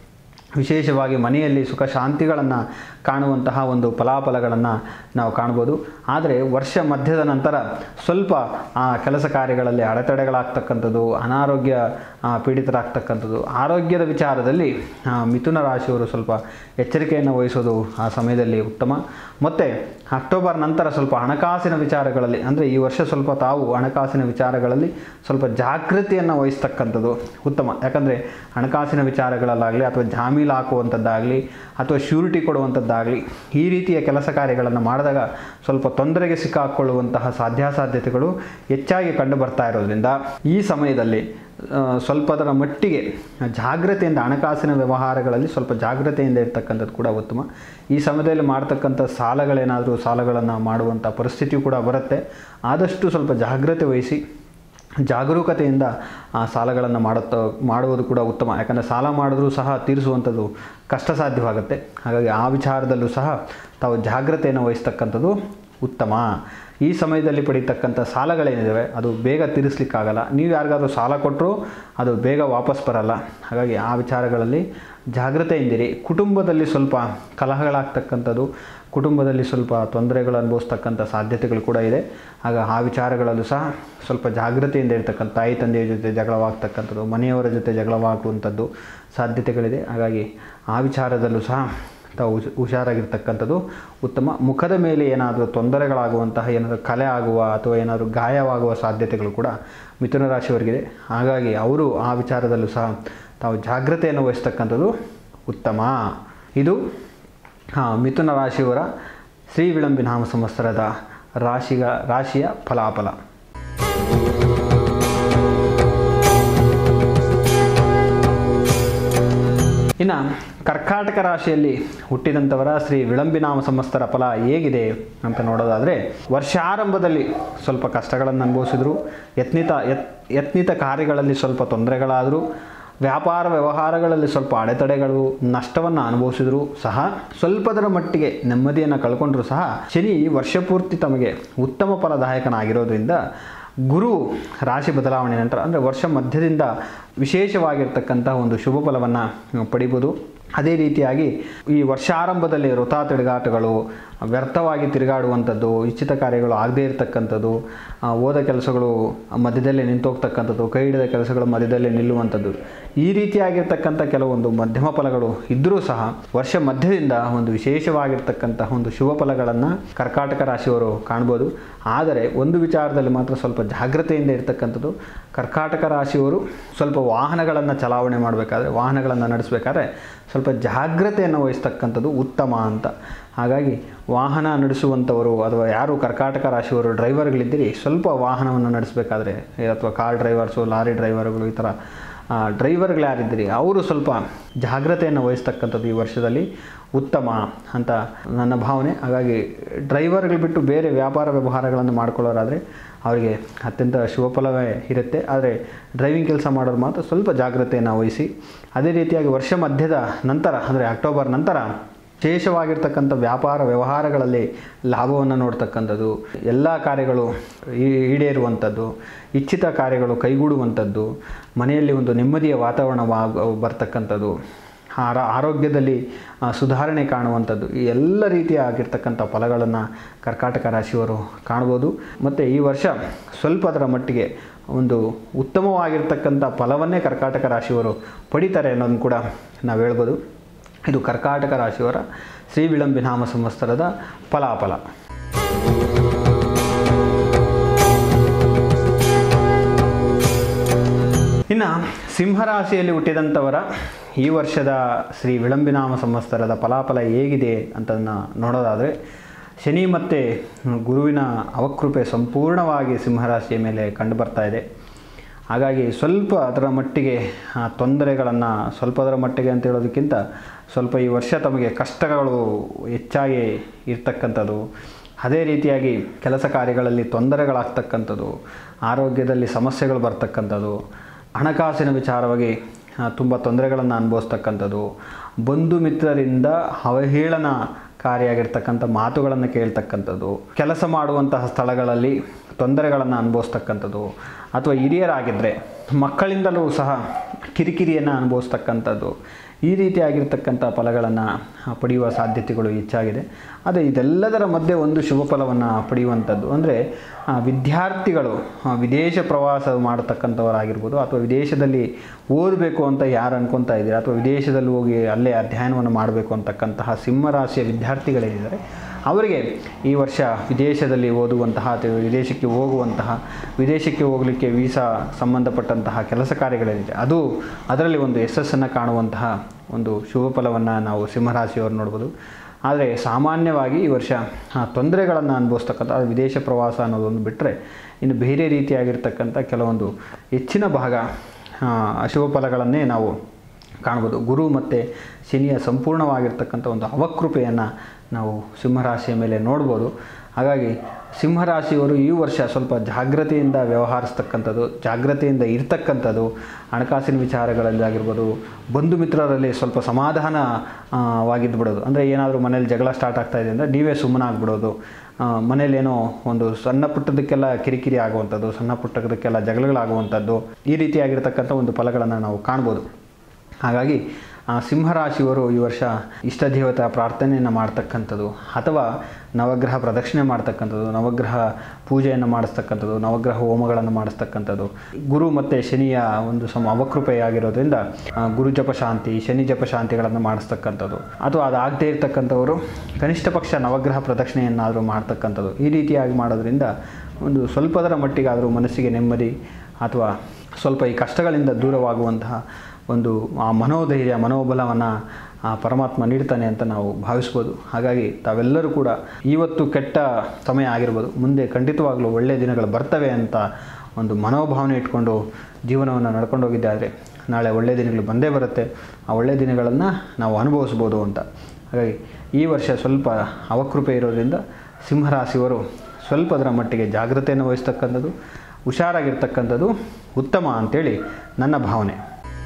ವಿಶೇಷವಾಗಿ ಮನೆಯಲ್ಲಿ ಸುಖ ಶಾಂತಿಗಳನ್ನು ಕಾಣುವಂತಹ ಒಂದು ಫಲಾಫಲಗಳನ್ನು ನಾವು ಕಾಣ್ಬೋದು ಆದರೆ ವರ್ಷ ಮಧ್ಯದ ನಂತರ ಸ್ವಲ್ಪ ಆ ಕೆಲಸ ಕಾರ್ಯಗಳಲ್ಲಿ ಅಡೆತಡೆಗಳಾಗ್ತಕ್ಕಂಥದ್ದು ಅನಾರೋಗ್ಯ ಆ, ಪೀಡಿತರಾಗ್ತಕ್ಕಂಥದ್ದು ಆರೋಗ್ಯದ ವಿಚಾರದಲ್ಲಿ ಆ, ಮಿಥುನ ರಾಶಿಯವರು ಸ್ವಲ್ಪ ಎಚ್ಚರಿಕೆಯನ್ನು ವಹಿಸೋದು ಆ ಸಮಯದಲ್ಲಿ ಉತ್ತಮ ಮತ್ತು ಅಕ್ಟೋಬರ್ ನಂತರ ಸ್ವಲ್ಪ ಹಣಕಾಸಿನ ವಿಚಾರಗಳಲ್ಲಿ ಅಂದರೆ ಈ ವರ್ಷ ಸ್ವಲ್ಪ ತಾವು ಹಣಕಾಸಿನ ವಿಚಾರಗಳಲ್ಲಿ ಸ್ವಲ್ಪ ಜಾಗೃತಿಯನ್ನು ವಹಿಸ್ತಕ್ಕಂಥದ್ದು ಉತ್ತಮ ಯಾಕಂದರೆ ಹಣಕಾಸಿನ ವಿಚಾರಗಳಲ್ಲಾಗಲಿ ಅಥವಾ ಜಾಮೀನು ಹಾಕುವಂಥದ್ದಾಗಲಿ ಅಥವಾ ಶ್ಯೂರಿಟಿ ಕೊಡುವಂಥದ್ದಾಗಲಿ ಈ ರೀತಿಯ ಕೆಲಸ ಕಾರ್ಯಗಳನ್ನು ಮಾಡಿದಾಗ ಸ್ವಲ್ಪ ತೊಂದರೆಗೆ ಸಿಕ್ಕಾಕೊಳ್ಳುವಂತಹ ಸಾಧ್ಯಾಸಾಧ್ಯತೆಗಳು ಹೆಚ್ಚಾಗಿ ಕಂಡು ಬರ್ತಾ ಇರೋದ್ರಿಂದ ಈ ಸಮಯದಲ್ಲಿ ಆ, ಸ್ವಲ್ಪದರ ಮಟ್ಟಿಗೆ ಜಾಗ್ರತೆಯಿಂದ ಹಣಕಾಸಿನ ವ್ಯವಹಾರಗಳಲ್ಲಿ ಸ್ವಲ್ಪ ಜಾಗ್ರತೆಯಿಂದ ಇರ್ತಕ್ಕಂಥದ್ದು ಕೂಡ ಉತ್ತಮ ಈ ಸಮಯದಲ್ಲಿ ಮಾಡ್ತಕ್ಕಂಥ ಸಾಲಗಳೇನಾದರೂ ಸಾಲಗಳನ್ನು ಮಾಡುವಂಥ ಪರಿಸ್ಥಿತಿಯು ಕೂಡ ಬರುತ್ತೆ ಆದಷ್ಟು ಸ್ವಲ್ಪ ಜಾಗ್ರತೆ ವಹಿಸಿ ಜಾಗರೂಕತೆಯಿಂದ ಆ ಸಾಲಗಳನ್ನು ಮಾಡುತ್ತ ಮಾಡುವುದು ಕೂಡ ಉತ್ತಮ ಯಾಕಂದರೆ ಸಾಲ ಮಾಡಿದ್ರೂ ಸಹ ತೀರಿಸುವಂಥದ್ದು ಕಷ್ಟ ಸಾಧ್ಯವಾಗುತ್ತೆ ಹಾಗಾಗಿ ಆ ವಿಚಾರದಲ್ಲೂ ಸಹ ತಾವು ಜಾಗ್ರತೆಯನ್ನು ವಹಿಸ್ತಕ್ಕಂಥದ್ದು ಉತ್ತಮ ಈ ಸಮಯದಲ್ಲಿ ಪಡೀತಕ್ಕಂಥ ಸಾಲಗಳೇನಿದ್ದಾವೆ ಅದು ಬೇಗ ತೀರಿಸ್ಲಿಕ್ಕಾಗಲ್ಲ ನೀವು ಯಾರಿಗಾದ್ರೂ ಸಾಲ ಕೊಟ್ಟರು ಅದು ಬೇಗ ವಾಪಸ್ ಬರಲ್ಲ ಹಾಗಾಗಿ ಆ ವಿಚಾರಗಳಲ್ಲಿ ಜಾಗ್ರತೆಯಿಂದಿರಿ ಕುಟುಂಬದಲ್ಲಿ ಸ್ವಲ್ಪ ಕಲಹಗಳಾಗ್ತಕ್ಕಂಥದ್ದು ಕುಟುಂಬದಲ್ಲಿ ಸ್ವಲ್ಪ ತೊಂದರೆಗಳು ಅನುಭವಿಸ್ತಕ್ಕಂಥ ಸಾಧ್ಯತೆಗಳು ಕೂಡ ಇದೆ ಆಗ ಆ ವಿಚಾರಗಳಲ್ಲೂ ಸಹ ಸ್ವಲ್ಪ ಜಾಗ್ರತೆಯಿಂದ ಇರ್ತಕ್ಕಂಥ ತಾಯಿ ತಂದೆಯ ಜೊತೆ ಜಗಳವಾಗ್ತಕ್ಕಂಥದ್ದು ಮನೆಯವರ ಜೊತೆ ಜಗಳವಾಗುವಂಥದ್ದು ಸಾಧ್ಯತೆಗಳಿದೆ ಹಾಗಾಗಿ ಆ ವಿಚಾರದಲ್ಲೂ ಸಹ ತಾವು ಹುಷ- ಹುಷಾರಾಗಿರ್ತಕ್ಕಂಥದ್ದು ಉತ್ತಮ ಮುಖದ ಮೇಲೆ ಏನಾದರೂ ತೊಂದರೆಗಳಾಗುವಂತಹ ಏನಾದರೂ ಕಲೆ ಆಗುವ ಅಥವಾ ಏನಾದರೂ ಗಾಯವಾಗುವ ಸಾಧ್ಯತೆಗಳು ಕೂಡ ಮಿಥುನ ರಾಶಿಯವರಿಗಿದೆ ಹಾಗಾಗಿ ಅವರು ಆ ವಿಚಾರದಲ್ಲೂ ಸಹ ತಾವು ಜಾಗ್ರತೆಯನ್ನು ವಹಿಸ್ತಕ್ಕಂಥದ್ದು ಉತ್ತಮ ಇದು ಹಾಂ ಮಿಥುನ ರಾಶಿಯವರ ಶ್ರೀ ವಿಳಂಬಿನಾಮ ಸಂವತ್ಸರದ ರಾಶಿಗ ರಾಶಿಯ ಫಲಾಫಲ ಇನ್ನು ಕರ್ಕಾಟಕ ರಾಶಿಯಲ್ಲಿ ಹುಟ್ಟಿದಂಥವರ ಶ್ರೀ ವಿಳಂಬಿನಾಮ ಸಂವತ್ಸರ ಫಲ ಹೇಗಿದೆ ಅಂತ ನೋಡೋದಾದರೆ ವರ್ಷಾರಂಭದಲ್ಲಿ ಸ್ವಲ್ಪ ಕಷ್ಟಗಳನ್ನು ಅನುಭವಿಸಿದ್ರು ಯತ್ನಿತ ಯತ್ ಯತ್ನಿತ ಕಾರ್ಯಗಳಲ್ಲಿ ಸ್ವಲ್ಪ ತೊಂದರೆಗಳಾದರೂ ವ್ಯಾಪಾರ ವ್ಯವಹಾರಗಳಲ್ಲಿ ಸ್ವಲ್ಪ ಅಡೆತಡೆಗಳು ನಷ್ಟವನ್ನು ಅನುಭವಿಸಿದ್ರು ಸಹ ಸ್ವಲ್ಪದರ ಮಟ್ಟಿಗೆ ನೆಮ್ಮದಿಯನ್ನು ಕಳ್ಕೊಂಡ್ರೂ ಸಹ ಶನಿ ವರ್ಷಪೂರ್ತಿ ತಮಗೆ ಉತ್ತಮ ಫಲದಾಯಕನಾಗಿರೋದ್ರಿಂದ ಗುರು ರಾಶಿ ಬದಲಾವಣೆ ನಂತರ ಅಂದರೆ ವರ್ಷ ಮಧ್ಯದಿಂದ ವಿಶೇಷವಾಗಿರ್ತಕ್ಕಂಥ ಒಂದು ಶುಭ ಫಲವನ್ನು ಪಡಿಬೋದು ಅದೇ ರೀತಿಯಾಗಿ ಈ ವರ್ಷಾರಂಭದಲ್ಲಿ ವೃಥಾ ತಿರುಗಾಟಗಳು ವ್ಯರ್ಥವಾಗಿ ತಿರುಗಾಡುವಂಥದ್ದು ಇಚ್ಛಿತ ಕಾರ್ಯಗಳು ಆಗದೇ ಇರತಕ್ಕಂಥದ್ದು ಆ, ಓದ ಕೆಲಸಗಳು ಮಧ್ಯದಲ್ಲೇ ನಿಂತೋಗ್ತಕ್ಕಂಥದ್ದು ಕೈ ಹಿಡಿದ ಕೆಲಸಗಳು ಮಧ್ಯದಲ್ಲೇ ನಿಲ್ಲುವಂಥದ್ದು ಈ ರೀತಿಯಾಗಿರ್ತಕ್ಕಂಥ ಕೆಲವೊಂದು ಮಧ್ಯಮ ಫಲಗಳು ಇದ್ದರೂ ಸಹ ವರ್ಷ ಮಧ್ಯದಿಂದ ಒಂದು ವಿಶೇಷವಾಗಿರ್ತಕ್ಕಂತಹ ಒಂದು ಶುಭ ಫಲಗಳನ್ನು ಕರ್ಕಾಟಕ ರಾಶಿಯವರು ಕಾಣ್ಬೋದು ಆದರೆ ಒಂದು ವಿಚಾರದಲ್ಲಿ ಮಾತ್ರ ಸ್ವಲ್ಪ ಜಾಗ್ರತೆಯಿಂದ ಇರ್ತಕ್ಕಂಥದ್ದು ಕರ್ಕಾಟಕ ರಾಶಿಯವರು ಸ್ವಲ್ಪ ವಾಹನಗಳನ್ನು ಚಲಾವಣೆ ಮಾಡಬೇಕಾದ್ರೆ ವಾಹನಗಳನ್ನು ನಡೆಸಬೇಕಾದ್ರೆ ಸ್ವಲ್ಪ ಜಾಗ್ರತೆಯನ್ನು ವಹಿಸ್ತಕ್ಕಂಥದ್ದು ಉತ್ತಮ ಅಂತ ಹಾಗಾಗಿ ವಾಹನ ನಡೆಸುವಂಥವರು ಅಥವಾ ಯಾರು ಕರ್ಕಾಟಕ ರಾಶಿಯವರು ಡ್ರೈವರ್ಗಳಿದ್ದೀರಿ ಸ್ವಲ್ಪ ವಾಹನವನ್ನು ನಡೆಸಬೇಕಾದ್ರೆ ಅಥವಾ ಕಾರ್ ಡ್ರೈವರ್ಸು ಲಾರಿ ಡ್ರೈವರ್ಗಳು ಈ ಥರ ಆ, ಡ್ರೈವರ್ಗಳು ಯಾರಿದ್ದೀರಿ ಅವರು ಸ್ವಲ್ಪ ಜಾಗ್ರತೆಯನ್ನು ವಹಿಸ್ತಕ್ಕಂಥದ್ದು ಈ ವರ್ಷದಲ್ಲಿ ಉತ್ತಮ ಅಂತ ನನ್ನ ಭಾವನೆ ಹಾಗಾಗಿ ಡ್ರೈವರ್ಗಳು ಬಿಟ್ಟು ಬೇರೆ ವ್ಯಾಪಾರ ವ್ಯವಹಾರಗಳನ್ನು ಮಾಡ್ಕೊಳ್ಳೋರಾದರೆ ಅವರಿಗೆ ಅತ್ಯಂತ ಶುಭ ಫಲವೇ ಇರುತ್ತೆ ಆದರೆ ಡ್ರೈವಿಂಗ್ ಕೆಲಸ ಮಾಡೋರು ಮಾತ್ರ ಸ್ವಲ್ಪ ಜಾಗ್ರತೆಯನ್ನು ವಹಿಸಿ ಅದೇ ರೀತಿಯಾಗಿ ವರ್ಷ ಮಧ್ಯದ ನಂತರ ಅಂದರೆ ಅಕ್ಟೋಬರ್ ನಂತರ ವಿಶೇಷವಾಗಿರ್ತಕ್ಕಂಥ ವ್ಯಾಪಾರ ವ್ಯವಹಾರಗಳಲ್ಲಿ ಲಾಭವನ್ನು ನೋಡ್ತಕ್ಕಂಥದ್ದು ಎಲ್ಲ ಕಾರ್ಯಗಳು ಈ- ಈಡೇರುವಂಥದ್ದು ಇಚ್ಛಿತ ಕಾರ್ಯಗಳು ಕೈಗೂಡುವಂಥದ್ದು ಮನೆಯಲ್ಲಿ ಒಂದು ನೆಮ್ಮದಿಯ ವಾತಾವರಣ ಬರ್ತಕ್ಕಂಥದ್ದು ಆರ ಆರೋಗ್ಯದಲ್ಲಿ ಆ, ಸುಧಾರಣೆ ಕಾಣುವಂಥದ್ದು ಈ ಎಲ್ಲ ರೀತಿಯ ಆಗಿರ್ತಕ್ಕಂಥ ಫಲಗಳನ್ನು ಕರ್ಕಾಟಕ ರಾಶಿಯವರು ಕಾಣ್ಬೋದು ಮತ್ತು ಈ ವರ್ಷ ಸ್ವಲ್ಪ ಅದರ ಮಟ್ಟಿಗೆ ಒಂದು ಉತ್ತಮವಾಗಿರ್ತಕ್ಕಂಥ ಫಲವನ್ನೇ ಕರ್ಕಾಟಕ ರಾಶಿಯವರು ಪಡಿತಾರೆ ಅನ್ನೋದನ್ನು ಕೂಡ ನಾವು ಹೇಳ್ಬೋದು ಇದು ಕರ್ಕಾಟಕ ರಾಶಿಯವರ ಶ್ರೀ ವಿಳಂಬಿನಾಮ ಸಂವತ್ಸರದ ಫಲಾಫಲ ಇನ್ನು ಸಿಂಹರಾಶಿಯಲ್ಲಿ ಹುಟ್ಟಿದಂಥವರ ಈ ವರ್ಷದ ಶ್ರೀ ವಿಳಂಬಿನಾಮ ಸಂವತ್ಸರದ ಫಲಾಫಲ ಹೇಗಿದೆ ಅಂತನ್ನು ನೋಡೋದಾದರೆ ಶನಿ ಮತ್ತು ಗುರುವಿನ ಅವಕೃಪೆ ಸಂಪೂರ್ಣವಾಗಿ ಸಿಂಹರಾಶಿಯ ಮೇಲೆ ಕಂಡುಬರ್ತಾ ಇದೆ ಹಾಗಾಗಿ ಸ್ವಲ್ಪ ಅದರ ಮಟ್ಟಿಗೆ ಆ, ತೊಂದರೆಗಳನ್ನು ಸ್ವಲ್ಪದರ ಮಟ್ಟಿಗೆ ಅಂತ ಹೇಳೋದಕ್ಕಿಂತ ಸ್ವಲ್ಪ ಈ ವರ್ಷ ತಮಗೆ ಕಷ್ಟಗಳು ಹೆಚ್ಚಾಗಿ ಇರ್ತಕ್ಕಂಥದ್ದು ಅದೇ ರೀತಿಯಾಗಿ ಕೆಲಸ ಕಾರ್ಯಗಳಲ್ಲಿ ತೊಂದರೆಗಳಾಗ್ತಕ್ಕಂಥದ್ದು ಆರೋಗ್ಯದಲ್ಲಿ ಸಮಸ್ಯೆಗಳು ಬರ್ತಕ್ಕಂಥದ್ದು ಹಣಕಾಸಿನ ವಿಚಾರವಾಗಿ ತುಂಬ ತೊಂದರೆಗಳನ್ನು ಅನುಭವಿಸ್ತಕ್ಕಂಥದ್ದು ಬಂಧು ಮಿತ್ರರಿಂದ ಅವಹೇಳನಕಾರಿಯಾಗಿರ್ತಕ್ಕಂಥ ಮಾತುಗಳನ್ನು ಕೇಳ್ತಕ್ಕಂಥದ್ದು ಕೆಲಸ ಮಾಡುವಂತಹ ಸ್ಥಳಗಳಲ್ಲಿ ತೊಂದರೆಗಳನ್ನು ಅನುಭವಿಸ್ತಕ್ಕಂಥದ್ದು ಅಥವಾ ಹಿರಿಯರಾಗಿದ್ದರೆ ಮಕ್ಕಳಿಂದಲೂ ಸಹ ಕಿರಿಕಿರಿಯನ್ನು ಅನುಭವಿಸ್ತಕ್ಕಂಥದ್ದು ಈ ರೀತಿಯಾಗಿರ್ತಕ್ಕಂಥ ಫಲಗಳನ್ನು ಪಡೆಯುವ ಸಾಧ್ಯತೆಗಳು ಹೆಚ್ಚಾಗಿದೆ ಆದರೆ ಇದೆಲ್ಲದರ ಮಧ್ಯೆ ಒಂದು ಶುಭ ಫಲವನ್ನು ಪಡೆಯುವಂಥದ್ದು ಅಂದರೆ ವಿದ್ಯಾರ್ಥಿಗಳು ಆ, ವಿದೇಶ ಪ್ರವಾಸ ಮಾಡತಕ್ಕಂಥವರಾಗಿರ್ಬೋದು ಅಥವಾ ವಿದೇಶದಲ್ಲಿ ಓದಬೇಕು ಅಂತ ಯಾರು ಅನ್ಕೊತಾ ಇದ್ದೀರಾ ಅಥವಾ ವಿದೇಶದಲ್ಲಿ ಹೋಗಿ ಅಲ್ಲೇ ಅಧ್ಯಯನವನ್ನು ಮಾಡಬೇಕು ಅಂತಕ್ಕಂತಹ ಸಿಂಹರಾಶಿಯ ವಿದ್ಯಾರ್ಥಿಗಳೇನಿದ್ದಾರೆ ಅವರಿಗೆ ಈ ವರ್ಷ ವಿದೇಶದಲ್ಲಿ ಓದುವಂತಹ ಅಥವಾ ವಿದೇಶಕ್ಕೆ ಹೋಗುವಂತಹ ವಿದೇಶಕ್ಕೆ ಹೋಗಲಿಕ್ಕೆ ವೀಸಾ ಸಂಬಂಧಪಟ್ಟಂತಹ ಕೆಲಸ ಕಾರ್ಯಗಳೇನಿದೆ ಅದು ಅದರಲ್ಲಿ ಒಂದು ಯಶಸ್ಸನ್ನು ಕಾಣುವಂತಹ ಒಂದು ಶುಭ ಫಲವನ್ನು ನಾವು ಸಿಂಹರಾಶಿಯವರು ನೋಡ್ಬೋದು ಆದರೆ ಸಾಮಾನ್ಯವಾಗಿ ಈ ವರ್ಷ ಆ, ತೊಂದರೆಗಳನ್ನು ಅನುಭವಿಸ್ತಕ್ಕಂಥ ಅದು ವಿದೇಶ ಪ್ರವಾಸ ಅನ್ನೋದೊಂದು ಬಿಟ್ಟರೆ ಇನ್ನು ಬೇರೆ ರೀತಿಯಾಗಿರ್ತಕ್ಕಂಥ ಕೆಲವೊಂದು ಹೆಚ್ಚಿನ ಭಾಗ ಆ, ಅಶುಭ ಫಲಗಳನ್ನೇ ನಾವು ಕಾಣ್ಬೋದು ಗುರು ಮತ್ತು ಶನಿಯ ಸಂಪೂರ್ಣವಾಗಿರ್ತಕ್ಕಂಥ ಒಂದು ಅವಕೃಪೆಯನ್ನು ನಾವು ಸಿಂಹರಾಶಿಯ ಮೇಲೆ ನೋಡ್ಬೋದು ಹಾಗಾಗಿ ಸಿಂಹರಾಶಿಯವರು ಈ ವರ್ಷ ಸ್ವಲ್ಪ ಜಾಗ್ರತೆಯಿಂದ ವ್ಯವಹರಿಸ್ತಕ್ಕಂಥದ್ದು ಜಾಗ್ರತೆಯಿಂದ ಇರ್ತಕ್ಕಂಥದ್ದು ಹಣಕಾಸಿನ ವಿಚಾರಗಳಲ್ಲಿ ಆಗಿರ್ಬೋದು ಬಂಧು ಮಿತ್ರರಲ್ಲಿ ಸ್ವಲ್ಪ ಸಮಾಧಾನ ಆ, ವಾಗಿದ್ದು ಬಿಡೋದು ಅಂದರೆ ಏನಾದರೂ ಮನೇಲಿ ಜಗಳ ಸ್ಟಾರ್ಟ್ ಆಗ್ತಾ ಇದೆ ಅಂದರೆ ನೀವೇ ಸುಮ್ಮನಾಗ್ಬಿಡೋದು ಆ, ಮನೇಲೇನೋ ಒಂದು ಸಣ್ಣ ಪುಟ್ಟದಕ್ಕೆಲ್ಲ ಕಿರಿಕಿರಿ ಆಗುವಂಥದ್ದು ಸಣ್ಣ ಪುಟ್ಟದಕ್ಕೆಲ್ಲ ಜಗಳಗಳಾಗುವಂಥದ್ದು ಈ ರೀತಿಯಾಗಿರ್ತಕ್ಕಂಥ ಒಂದು ಫಲಗಳನ್ನು ನಾವು ಕಾಣ್ಬೋದು ಹಾಗಾಗಿ ಆ, ಸಿಂಹರಾಶಿಯವರು ಈ ವರ್ಷ ಇಷ್ಟ ದೇವತಾ ಪ್ರಾರ್ಥನೆಯನ್ನು ಮಾಡ್ತಕ್ಕಂಥದ್ದು ಅಥವಾ ನವಗ್ರಹ ಪ್ರದಕ್ಷಿಣೆ ಮಾಡ್ತಕ್ಕಂಥದ್ದು ನವಗ್ರಹ ಪೂಜೆಯನ್ನು ಮಾಡಿಸ್ತಕ್ಕಂಥದ್ದು ನವಗ್ರಹ ಹೋಮಗಳನ್ನು ಮಾಡಿಸ್ತಕ್ಕಂಥದ್ದು ಗುರು ಮತ್ತು ಶನಿಯ ಒಂದು ಸಮ ಅವಕೃಪೆಯಾಗಿರೋದ್ರಿಂದ ಆ, ಗುರು ಜಪ ಶಾಂತಿ ಶನಿ ಜಪ ಶಾಂತಿಗಳನ್ನು ಮಾಡಿಸ್ತಕ್ಕಂಥದ್ದು ಅಥವಾ ಅದಾಗದೇ ಇರ್ತಕ್ಕಂಥವರು ಕನಿಷ್ಠ ಪಕ್ಷ ನವಗ್ರಹ ಪ್ರದಕ್ಷಿಣೆಯನ್ನಾದರೂ ಮಾಡ್ತಕ್ಕಂಥದ್ದು ಈ ರೀತಿಯಾಗಿ ಮಾಡೋದ್ರಿಂದ ಒಂದು ಸ್ವಲ್ಪದರ ಮಟ್ಟಿಗಾದರೂ ಮನಸ್ಸಿಗೆ ನೆಮ್ಮದಿ ಅಥವಾ ಸ್ವಲ್ಪ ಈ ಕಷ್ಟಗಳಿಂದ ದೂರವಾಗುವಂತಹ ಒಂದು ಆ ಮನೋಧೈರ್ಯ ಮನೋಬಲವನ್ನು ಆ ಪರಮಾತ್ಮ ನೀಡ್ತಾನೆ ಅಂತ ನಾವು ಭಾವಿಸ್ಬೋದು ಹಾಗಾಗಿ ತಾವೆಲ್ಲರೂ ಕೂಡ ಇವತ್ತು ಕೆಟ್ಟ ಸಮಯ ಆಗಿರ್ಬೋದು ಮುಂದೆ ಖಂಡಿತವಾಗಲೂ ಒಳ್ಳೆಯ ದಿನಗಳು ಬರ್ತವೆ ಅಂತ ಒಂದು ಮನೋಭಾವನೆ ಇಟ್ಕೊಂಡು ಜೀವನವನ್ನು ನಡ್ಕೊಂಡು ಹೋಗಿದ್ದಾದರೆ ನಾಳೆ ಒಳ್ಳೆಯ ದಿನಗಳು ಬಂದೇ ಬರುತ್ತೆ ಆ ಒಳ್ಳೆಯ ದಿನಗಳನ್ನು ನಾವು ಅನುಭವಿಸ್ಬೋದು ಅಂತ ಹಾಗಾಗಿ ಈ ವರ್ಷ ಸ್ವಲ್ಪ ಅವಕೃಪೆ ಇರೋದ್ರಿಂದ ಸಿಂಹರಾಶಿಯವರು ಸ್ವಲ್ಪದರ ಮಟ್ಟಿಗೆ ಜಾಗ್ರತೆಯನ್ನು ವಹಿಸ್ತಕ್ಕಂಥದ್ದು ಹುಷಾರಾಗಿರ್ತಕ್ಕಂಥದ್ದು ಉತ್ತಮ ಅಂತೇಳಿ ನನ್ನ ಭಾವನೆ